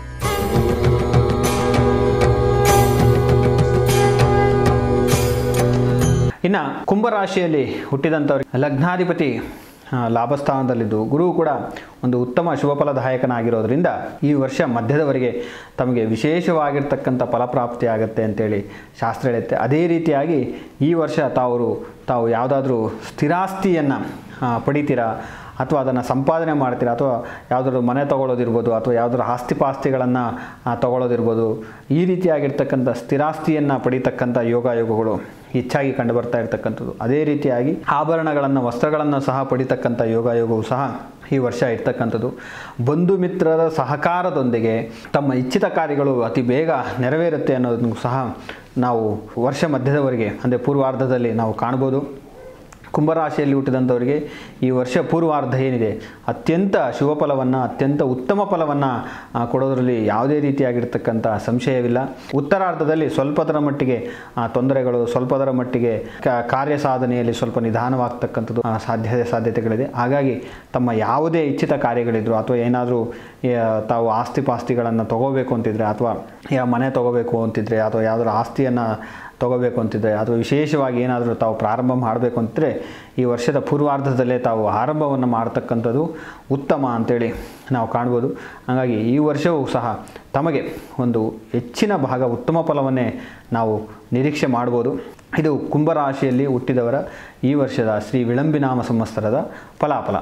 ಇನ್ನು ಕುಂಭರಾಶಿಯಲ್ಲಿ ಹುಟ್ಟಿದಂಥವ್ರಿಗೆ ಲಗ್ನಾಧಿಪತಿ ಆ, ಲಾಭಸ್ಥಾನದಲ್ಲಿದ್ದು ಗುರು ಕೂಡ ಒಂದು ಉತ್ತಮ ಶುಭಫಲದಾಯಕನಾಗಿರೋದ್ರಿಂದ ಈ ವರ್ಷ ಮಧ್ಯದವರೆಗೆ ತಮಗೆ ವಿಶೇಷವಾಗಿರ್ತಕ್ಕಂಥ ಫಲಪ್ರಾಪ್ತಿ ಆಗುತ್ತೆ ಅಂತೇಳಿ ಶಾಸ್ತ್ರ ಹೇಳುತ್ತೆ ಅದೇ ರೀತಿಯಾಗಿ ಈ ವರ್ಷ ತಾವರು ತಾವು ಯಾವುದಾದ್ರೂ ಸ್ಥಿರಾಸ್ತಿಯನ್ನು ಪಡಿತೀರಾ ಅಥವಾ ಅದನ್ನು ಸಂಪಾದನೆ ಮಾಡ್ತೀರಾ ಅಥವಾ ಯಾವುದಾದ್ರು ಮನೆ ತಗೊಳ್ಳೋದಿರ್ಬೋದು ಅಥವಾ ಯಾವುದಾದ್ರು ಆಸ್ತಿ ಪಾಸ್ತಿಗಳನ್ನು ತಗೊಳ್ಳೋದಿರ್ಬೋದು ಈ ರೀತಿಯಾಗಿರ್ತಕ್ಕಂಥ ಸ್ಥಿರಾಸ್ತಿಯನ್ನು ಪಡಿತಕ್ಕಂಥ ಯೋಗ ಯೋಗಗಳು ಹೆಚ್ಚಾಗಿ ಕಂಡುಬರ್ತಾ ಇರ್ತಕ್ಕಂಥದ್ದು ಅದೇ ರೀತಿಯಾಗಿ ಆಭರಣಗಳನ್ನು ವಸ್ತ್ರಗಳನ್ನು ಸಹ ಪಡಿತಕ್ಕಂಥ ಯೋಗ ಯೋಗವು ಸಹ ಈ ವರ್ಷ ಇರ್ತಕ್ಕಂಥದ್ದು ಬಂಧು ಮಿತ್ರರ ಸಹಕಾರದೊಂದಿಗೆ ತಮ್ಮ ಇಚ್ಛಿತ ಕಾರ್ಯಗಳು ಅತಿ ಬೇಗ ನೆರವೇರುತ್ತೆ ಅನ್ನೋದನ್ನು ಸಹ ನಾವು ವರ್ಷ ಮಧ್ಯದವರೆಗೆ ಅಂದರೆ ಪೂರ್ವಾರ್ಧದಲ್ಲಿ ನಾವು ಕಾಣ್ಬೋದು ಕುಂಭರಾಶಿಯಲ್ಲಿ ಹುಟ್ಟಿದಂಥವರಿಗೆ ಈ ವರ್ಷ ಪೂರ್ವಾರ್ಧ ಏನಿದೆ ಅತ್ಯಂತ ಶುಭ ಫಲವನ್ನು ಅತ್ಯಂತ ಉತ್ತಮ ಫಲವನ್ನು ಆ, ಕೊಡೋದರಲ್ಲಿ ಯಾವುದೇ ರೀತಿಯಾಗಿರ್ತಕ್ಕಂಥ ಸಂಶಯವಿಲ್ಲ ಉತ್ತರಾರ್ಧದಲ್ಲಿ ಸ್ವಲ್ಪದರ ಮಟ್ಟಿಗೆ ಆ, ತೊಂದರೆಗಳು ಸ್ವಲ್ಪದರ ಮಟ್ಟಿಗೆ ಕ- ಕಾರ್ಯ ಸಾಧನೆಯಲ್ಲಿ ಸ್ವಲ್ಪ ನಿಧಾನವಾಗ್ತಕ್ಕಂಥದ್ದು ಆ, ಸಾಧ್ಯ ಸಾಧ್ಯತೆಗಳಿದೆ ಹಾಗಾಗಿ ತಮ್ಮ ಯಾವುದೇ ಇಚ್ಛಿತ ಕಾರ್ಯಗಳಿದ್ರು ಅಥವಾ ಏನಾದರೂ ತಾವು ಆಸ್ತಿ ಪಾಸ್ತಿಗಳನ್ನು ತಗೋಬೇಕು ಅಂತಿದ್ರೆ ಅಥವಾ ಯಾ ಮನೆ ತಗೋಬೇಕು ಅಂತಿದ್ರೆ ಅಥವಾ ಯಾವುದಾದ್ರು ಆಸ್ತಿಯನ್ನು ತಗೋಬೇಕು ಅಂತಿದ್ರೆ ಅಥವಾ ವಿಶೇಷವಾಗಿ ಏನಾದರೂ ತಾವು ಪ್ರಾರಂಭ ಮಾಡಬೇಕು ಅಂತಿದ್ರೆ ಈ ವರ್ಷದ ಪೂರ್ವಾರ್ಧದಲ್ಲೇ ತಾವು ಆರಂಭವನ್ನು ಮಾಡ್ತಕ್ಕಂಥದ್ದು ಉತ್ತಮ ಅಂತೇಳಿ ನಾವು ಕಾಣ್ಬೋದು ಹಾಗಾಗಿ ಈ ವರ್ಷವೂ ಸಹ ತಮಗೆ ಒಂದು ಹೆಚ್ಚಿನ ಭಾಗ ಉತ್ತಮ ಫಲವನ್ನೇ ನಾವು ನಿರೀಕ್ಷೆ ಮಾಡ್ಬೋದು ಇದು ಕುಂಭರಾಶಿಯಲ್ಲಿ ಹುಟ್ಟಿದವರ ಈ ವರ್ಷದ ಶ್ರೀ ವಿಳಂಬಿನಾಮ ಸಂವತ್ಸರದ ಫಲಾಫಲ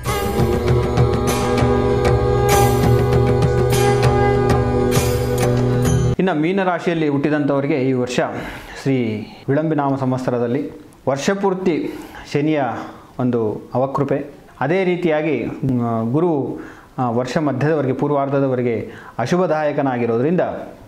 ಇನ್ನು ಮೀನರಾಶಿಯಲ್ಲಿ ಹುಟ್ಟಿದಂಥವರಿಗೆ ಈ ವರ್ಷ ಶ್ರೀ ವಿಳಂಬಿನಾಮ ಸಂವತ್ಸರದಲ್ಲಿ ವರ್ಷಪೂರ್ತಿ ಶನಿಯ ಒಂದು ಅವಕೃಪೆ ಅದೇ ರೀತಿಯಾಗಿ ಮ್, ಗುರು ಆ, ವರ್ಷ ಮಧ್ಯದವರೆಗೆ ಪೂರ್ವಾರ್ಧದವರೆಗೆ ಅಶುಭದಾಯಕನಾಗಿರೋದ್ರಿಂದ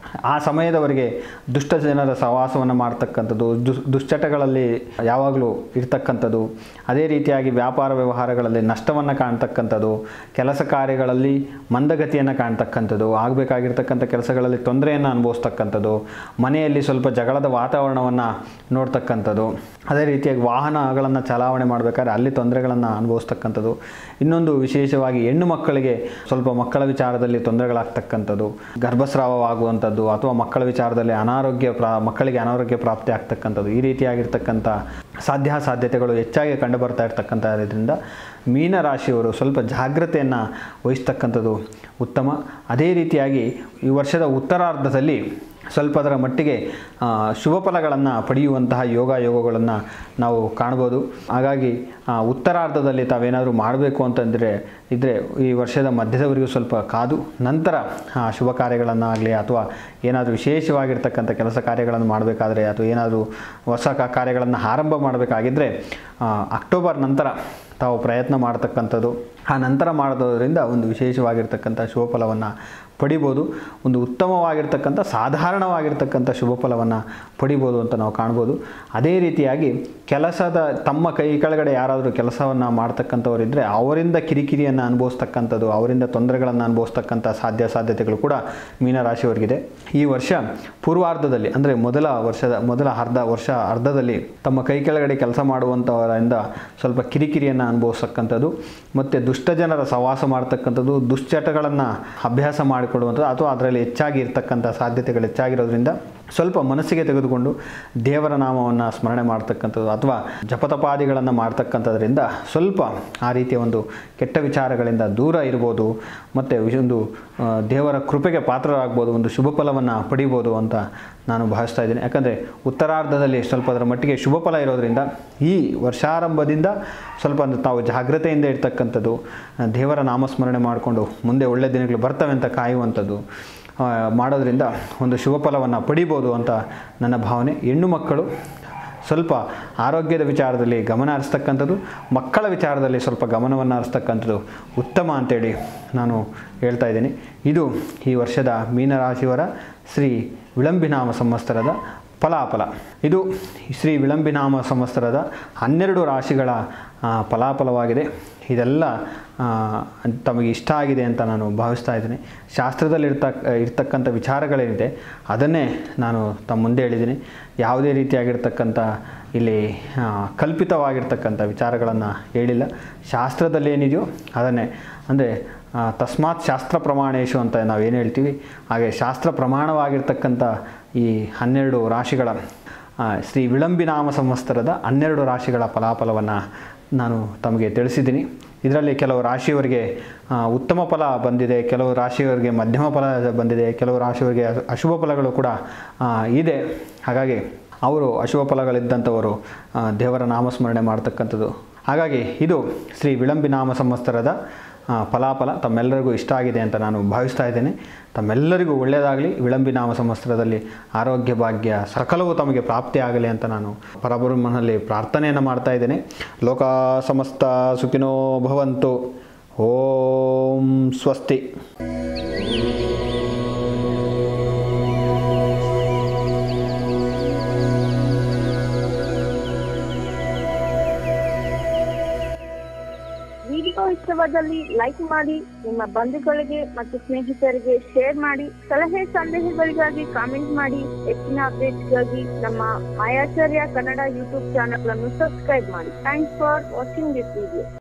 ಆ ಸಮಯದವರೆಗೆ ದುಷ್ಟ ಜನರ ಸಹವಾಸವನ್ನು ಮಾಡ್ತಕ್ಕಂಥದ್ದು ದುಸ್ ದುಶ್ಚಟಗಳಲ್ಲಿ ಯಾವಾಗಲೂ ಇರ್ತಕ್ಕಂಥದ್ದು ಅದೇ ರೀತಿಯಾಗಿ ವ್ಯಾಪಾರ ವ್ಯವಹಾರಗಳಲ್ಲಿ ನಷ್ಟವನ್ನು ಕಾಣ್ತಕ್ಕಂಥದ್ದು ಕೆಲಸ ಕಾರ್ಯಗಳಲ್ಲಿ ಮಂದಗತಿಯನ್ನು ಕಾಣ್ತಕ್ಕಂಥದ್ದು ಆಗಬೇಕಾಗಿರ್ತಕ್ಕಂಥ ಕೆಲಸಗಳಲ್ಲಿ ತೊಂದರೆಯನ್ನು ಅನುಭವಿಸ್ತಕ್ಕಂಥದ್ದು ಮನೆಯಲ್ಲಿ ಸ್ವಲ್ಪ ಜಗಳದ ವಾತಾವರಣವನ್ನು ನೋಡ್ತಕ್ಕಂಥದ್ದು ಅದೇ ರೀತಿಯಾಗಿ ವಾಹನಗಳನ್ನು ಚಲಾವಣೆ ಮಾಡಬೇಕಾದ್ರೆ ಅಲ್ಲಿ ತೊಂದರೆಗಳನ್ನು ಅನುಭವಿಸ್ತಕ್ಕಂಥದ್ದು ಇನ್ನೊಂದು ವಿಶೇಷವಾಗಿ ಹೆಣ್ಣು ಮಕ್ಕಳಿಗೆ ಸ್ವಲ್ಪ ಮಕ್ಕಳ ವಿಚಾರದಲ್ಲಿ ತೊಂದರೆಗಳಾಗ್ತಕ್ಕಂಥದ್ದು ಗರ್ಭಸ್ರಾವವಾಗುವಂಥದ್ದು ಅಥವಾ ಮಕ್ಕಳ ವಿಚಾರದಲ್ಲಿ ಅನಾರೋಗ್ಯ ಪ್ರಾ ಮಕ್ಕಳಿಗೆ ಅನಾರೋಗ್ಯ ಪ್ರಾಪ್ತಿ ಆಗ್ತಕ್ಕಂಥದ್ದು ಈ ರೀತಿಯಾಗಿರ್ತಕ್ಕಂಥ ಸಾಧ್ಯಾಸಾಧ್ಯತೆಗಳು ಹೆಚ್ಚಾಗಿ ಕಂಡು ಬರ್ತಾ ಇರ್ತಕ್ಕಂಥದ್ರಿಂದ ಮೀನರಾಶಿಯವರು ಸ್ವಲ್ಪ ಜಾಗ್ರತೆಯನ್ನು ವಹಿಸ್ತಕ್ಕಂಥದ್ದು ಉತ್ತಮ ಅದೇ ರೀತಿಯಾಗಿ ಈ ವರ್ಷದ ಉತ್ತರಾರ್ಧದಲ್ಲಿ ಸ್ವಲ್ಪದರ ಮಟ್ಟಿಗೆ ಆ, ಶುಭ ಫಲಗಳನ್ನು ಪಡೆಯುವಂತಹ ಯೋಗ ಯೋಗಗಳನ್ನು ನಾವು ಕಾಣ್ಬೋದು ಹಾಗಾಗಿ ಆ, ಉತ್ತರಾರ್ಧದಲ್ಲಿ ತಾವೇನಾದರೂ ಮಾಡಬೇಕು ಅಂತಂದರೆ ಇದ್ದರೆ ಈ ವರ್ಷದ ಮಧ್ಯದವರೆಗೂ ಸ್ವಲ್ಪ ಕಾದು ನಂತರ ಆ, ಶುಭ ಕಾರ್ಯಗಳನ್ನಾಗಲಿ ಅಥವಾ ಏನಾದರೂ ವಿಶೇಷವಾಗಿರ್ತಕ್ಕಂಥ ಕೆಲಸ ಕಾರ್ಯಗಳನ್ನು ಮಾಡಬೇಕಾದ್ರೆ ಅಥವಾ ಏನಾದರೂ ಹೊಸ ಕ- ಕಾರ್ಯಗಳನ್ನು ಆರಂಭ ಮಾಡಬೇಕಾಗಿದ್ದರೆ ಅಕ್ಟೋಬರ್ ನಂತರ ತಾವು ಪ್ರಯತ್ನ ಮಾಡ್ತಕ್ಕಂಥದ್ದು ಆ ನಂತರ ಮಾಡೋದ್ರಿಂದ ಒಂದು ವಿಶೇಷವಾಗಿರ್ತಕ್ಕಂಥ ಶುಭ ಫಲವನ್ನು ಪಡಿಬೋದು ಒಂದು ಉತ್ತಮವಾಗಿರ್ತಕ್ಕಂಥ ಸಾಧಾರಣವಾಗಿರ್ತಕ್ಕಂಥ ಶುಭ ಫಲವನ್ನು ಪಡಿಬೋದು ಅಂತ ನಾವು ಕಾಣ್ಬೋದು ಅದೇ ರೀತಿಯಾಗಿ ಕೆಲಸದ ತಮ್ಮ ಕೈ ಕೆಳಗಡೆ ಯಾರಾದರೂ ಕೆಲಸವನ್ನು ಮಾಡ್ತಕ್ಕಂಥವರಿದ್ದರೆ ಅವರಿಂದ ಕಿರಿಕಿರಿಯನ್ನು ಅನುಭವಿಸ್ತಕ್ಕಂಥದ್ದು ಅವರಿಂದ ತೊಂದರೆಗಳನ್ನು ಅನುಭವಿಸ್ತಕ್ಕಂಥ ಸಾಧ್ಯ ಸಾಧ್ಯತೆಗಳು ಕೂಡ ಮೀನರಾಶಿಯವರಿಗಿದೆ ಈ ವರ್ಷ ಪೂರ್ವಾರ್ಧದಲ್ಲಿ ಅಂದರೆ ಮೊದಲ ವರ್ಷದ ಮೊದಲ ಅರ್ಧ ವರ್ಷ ಅರ್ಧದಲ್ಲಿ ತಮ್ಮ ಕೈ ಕೆಳಗಡೆ ಕೆಲಸ ಮಾಡುವಂಥವರಿಂದ ಸ್ವಲ್ಪ ಕಿರಿಕಿರಿಯನ್ನು ಅನುಭವಿಸ್ತಕ್ಕಂಥದ್ದು ಮತ್ತು ದುಷ್ಟ ಜನರ ಸಹವಾಸ ಮಾಡ್ತಕ್ಕಂಥದ್ದು ದುಶ್ಚಟಗಳನ್ನು ಅಭ್ಯಾಸ ಮಾಡಿಕೊಡುವಂಥದ್ದು ಅಥವಾ ಅದರಲ್ಲಿ ಹೆಚ್ಚಾಗಿ ಇರ್ತಕ್ಕಂಥ ಸಾಧ್ಯತೆಗಳು ಹೆಚ್ಚಾಗಿರೋದ್ರಿಂದ ಸ್ವಲ್ಪ ಮನಸ್ಸಿಗೆ ತೆಗೆದುಕೊಂಡು ದೇವರ ನಾಮವನ್ನು ಸ್ಮರಣೆ ಮಾಡ್ತಕ್ಕಂಥದ್ದು ಅಥವಾ ಜಪತಪಾದಿಗಳನ್ನು ಮಾಡ್ತಕ್ಕಂಥದ್ರಿಂದ ಸ್ವಲ್ಪ ಆ ರೀತಿಯ ಒಂದು ಕೆಟ್ಟ ವಿಚಾರಗಳಿಂದ ದೂರ ಇರ್ಬೋದು ಮತ್ತು ಒಂದು ಆ, ದೇವರ ಕೃಪೆಗೆ ಪಾತ್ರರಾಗ್ಬೋದು ಒಂದು ಶುಭ ಫಲವನ್ನು ಪಡಿಬೋದು ಅಂತ ನಾನು ಭಾವಿಸ್ತಾ ಇದ್ದೀನಿ ಯಾಕಂದರೆ ಉತ್ತರಾರ್ಧದಲ್ಲಿ ಸ್ವಲ್ಪ ಅದರ ಮಟ್ಟಿಗೆ ಶುಭ ಫಲ ಇರೋದರಿಂದ ಈ ವರ್ಷಾರಂಭದಿಂದ ಸ್ವಲ್ಪ ಒಂದು ತಾವು ಜಾಗ್ರತೆಯಿಂದ ಇರ್ತಕ್ಕಂಥದ್ದು ಆ, ದೇವರ ನಾಮಸ್ಮರಣೆ ಮಾಡಿಕೊಂಡು ಮುಂದೆ ಒಳ್ಳೆಯ ದಿನಗಳು ಬರ್ತವೆ ಅಂತ ಕಾಯುವಂಥದ್ದು ಆ, ಮಾಡೋದ್ರಿಂದ ಒಂದು ಶುಭ ಫಲವನ್ನು ಪಡಿಬೋದು ಅಂತ ನನ್ನ ಭಾವನೆ ಹೆಣ್ಣು ಮಕ್ಕಳು ಸ್ವಲ್ಪ ಆರೋಗ್ಯದ ವಿಚಾರದಲ್ಲಿ ಗಮನ ಹರಿಸ್ತಕ್ಕಂಥದ್ದು ಮಕ್ಕಳ ವಿಚಾರದಲ್ಲಿ ಸ್ವಲ್ಪ ಗಮನವನ್ನು ಹರಿಸ್ತಕ್ಕಂಥದ್ದು ಉತ್ತಮ ಅಂತೇಳಿ ನಾನು ಹೇಳ್ತಾ ಇದ್ದೀನಿ ಇದು ಈ ವರ್ಷದ ಮೀನರಾಶಿಯವರ ಶ್ರೀ ವಿಳಂಬಿನಾಮ ಸಂವತ್ಸರದ ಫಲಾಫಲ ಇದು ಶ್ರೀ ವಿಳಂಬಿನಾಮ ಸಂವತ್ಸರದ ಹನ್ನೆರಡು ರಾಶಿಗಳ ಆ, ಫಲಾಫಲವಾಗಿದೆ ಇದೆಲ್ಲ ಆ, ತಮಗೆ ಇಷ್ಟ ಆಗಿದೆ ಅಂತ ನಾನು ಭಾವಿಸ್ತಾ ಇದ್ದೀನಿ ಶಾಸ್ತ್ರದಲ್ಲಿ ಇರ್ತಕ್ ಇರ್ತಕ್ಕಂಥ ವಿಚಾರಗಳೇನಿದೆ ಅದನ್ನೇ ನಾನು ತಮ್ಮ ಮುಂದೆ ಹೇಳಿದ್ದೀನಿ ಯಾವುದೇ ರೀತಿಯಾಗಿರ್ತಕ್ಕಂಥ ಇಲ್ಲಿ ಆ, ಕಲ್ಪಿತವಾಗಿರ್ತಕ್ಕಂಥ ವಿಚಾರಗಳನ್ನು ಹೇಳಿಲ್ಲ ಶಾಸ್ತ್ರದಲ್ಲಿ ಏನಿದೆಯೋ ಅದನ್ನೇ ಅಂದರೆ ತಸ್ಮಾತ್ ಶಾಸ್ತ್ರ ಪ್ರಮಾಣೇಶು ಅಂತ ನಾವೇನು ಹೇಳ್ತೀವಿ ಹಾಗೆ ಶಾಸ್ತ್ರ ಪ್ರಮಾಣವಾಗಿರ್ತಕ್ಕಂಥ ಈ ಹನ್ನೆರಡು ರಾಶಿಗಳ ಆ, ಶ್ರೀ ವಿಳಂಬಿನಾಮ ಸಂವತ್ಸರದ ಹನ್ನೆರಡು ರಾಶಿಗಳ ಫಲಾಫಲವನ್ನು ನಾನು ತಮಗೆ ತಿಳಿಸಿದ್ದೀನಿ ಇದರಲ್ಲಿ ಕೆಲವು ರಾಶಿಯವರಿಗೆ ಆ, ಉತ್ತಮ ಫಲ ಬಂದಿದೆ ಕೆಲವು ರಾಶಿಯವರಿಗೆ ಮಧ್ಯಮ ಫಲ ಬಂದಿದೆ ಕೆಲವು ರಾಶಿಯವರಿಗೆ ಅಶು- ಅಶುಭ ಫಲಗಳು ಕೂಡ ಆ, ಇದೆ ಹಾಗಾಗಿ ಅವರು ಅಶುಭ ಫಲಗಳಿದ್ದಂಥವರು ಆ, ದೇವರ ನಾಮಸ್ಮರಣೆ ಮಾಡ್ತಕ್ಕಂಥದ್ದು ಹಾಗಾಗಿ ಇದು ಶ್ರೀ ವಿಳಂಬಿನಾಮ ಸಂವತ್ಸರದ ಆ, ಫಲಾಫಲ ತಮ್ಮೆಲ್ಲರಿಗೂ ಇಷ್ಟ ಆಗಿದೆ ಅಂತ ನಾನು ಭಾವಿಸ್ತಾ ಇದ್ದೇನೆ ತಮ್ಮೆಲ್ಲರಿಗೂ ಒಳ್ಳೆಯದಾಗಲಿ ವಿಳಂಬಿನಾಮ ಸಂವತ್ಸರದಲ್ಲಿ ಆರೋಗ್ಯ ಭಾಗ್ಯ ಸಕಲವು ತಮಗೆ ಪ್ರಾಪ್ತಿಯಾಗಲಿ ಅಂತ ನಾನು ಪರಬ್ರಹ್ಮನಲ್ಲಿ ಪ್ರಾರ್ಥನೆಯನ್ನು ಮಾಡ್ತಾ ಇದ್ದೇನೆ ಲೋಕ ಸಮಸ್ತ ಸುಖಿನೋ ಭವಂತು ಓಂ ಸ್ವಸ್ತಿ ವಿಡಿಯೋ ಇಷ್ಟವಾದಲ್ಲಿ ಲೈಕ್ ಮಾಡಿ ನಿಮ್ಮ ಬಂಧುಗಳಿಗೆ ಮತ್ತು ಸ್ನೇಹಿತರಿಗೆ ಶೇರ್ ಮಾಡಿ ಸಲಹೆ ಸಂದೇಹಗಳಿಗಾಗಿ ಕಾಮೆಂಟ್ ಮಾಡಿ ಹೆಚ್ಚಿನ ಅಪ್ಡೇಟ್ಸ್ಗಾಗಿ ನಮ್ಮ ಮಾಯಾಚಾರ್ಯ ಕನ್ನಡ ಯೂಟ್ಯೂಬ್ ಚಾನಲ್ ಅನ್ನು ಸಬ್ಸ್ಕ್ರೈಬ್ ಮಾಡಿ thanks for watching this video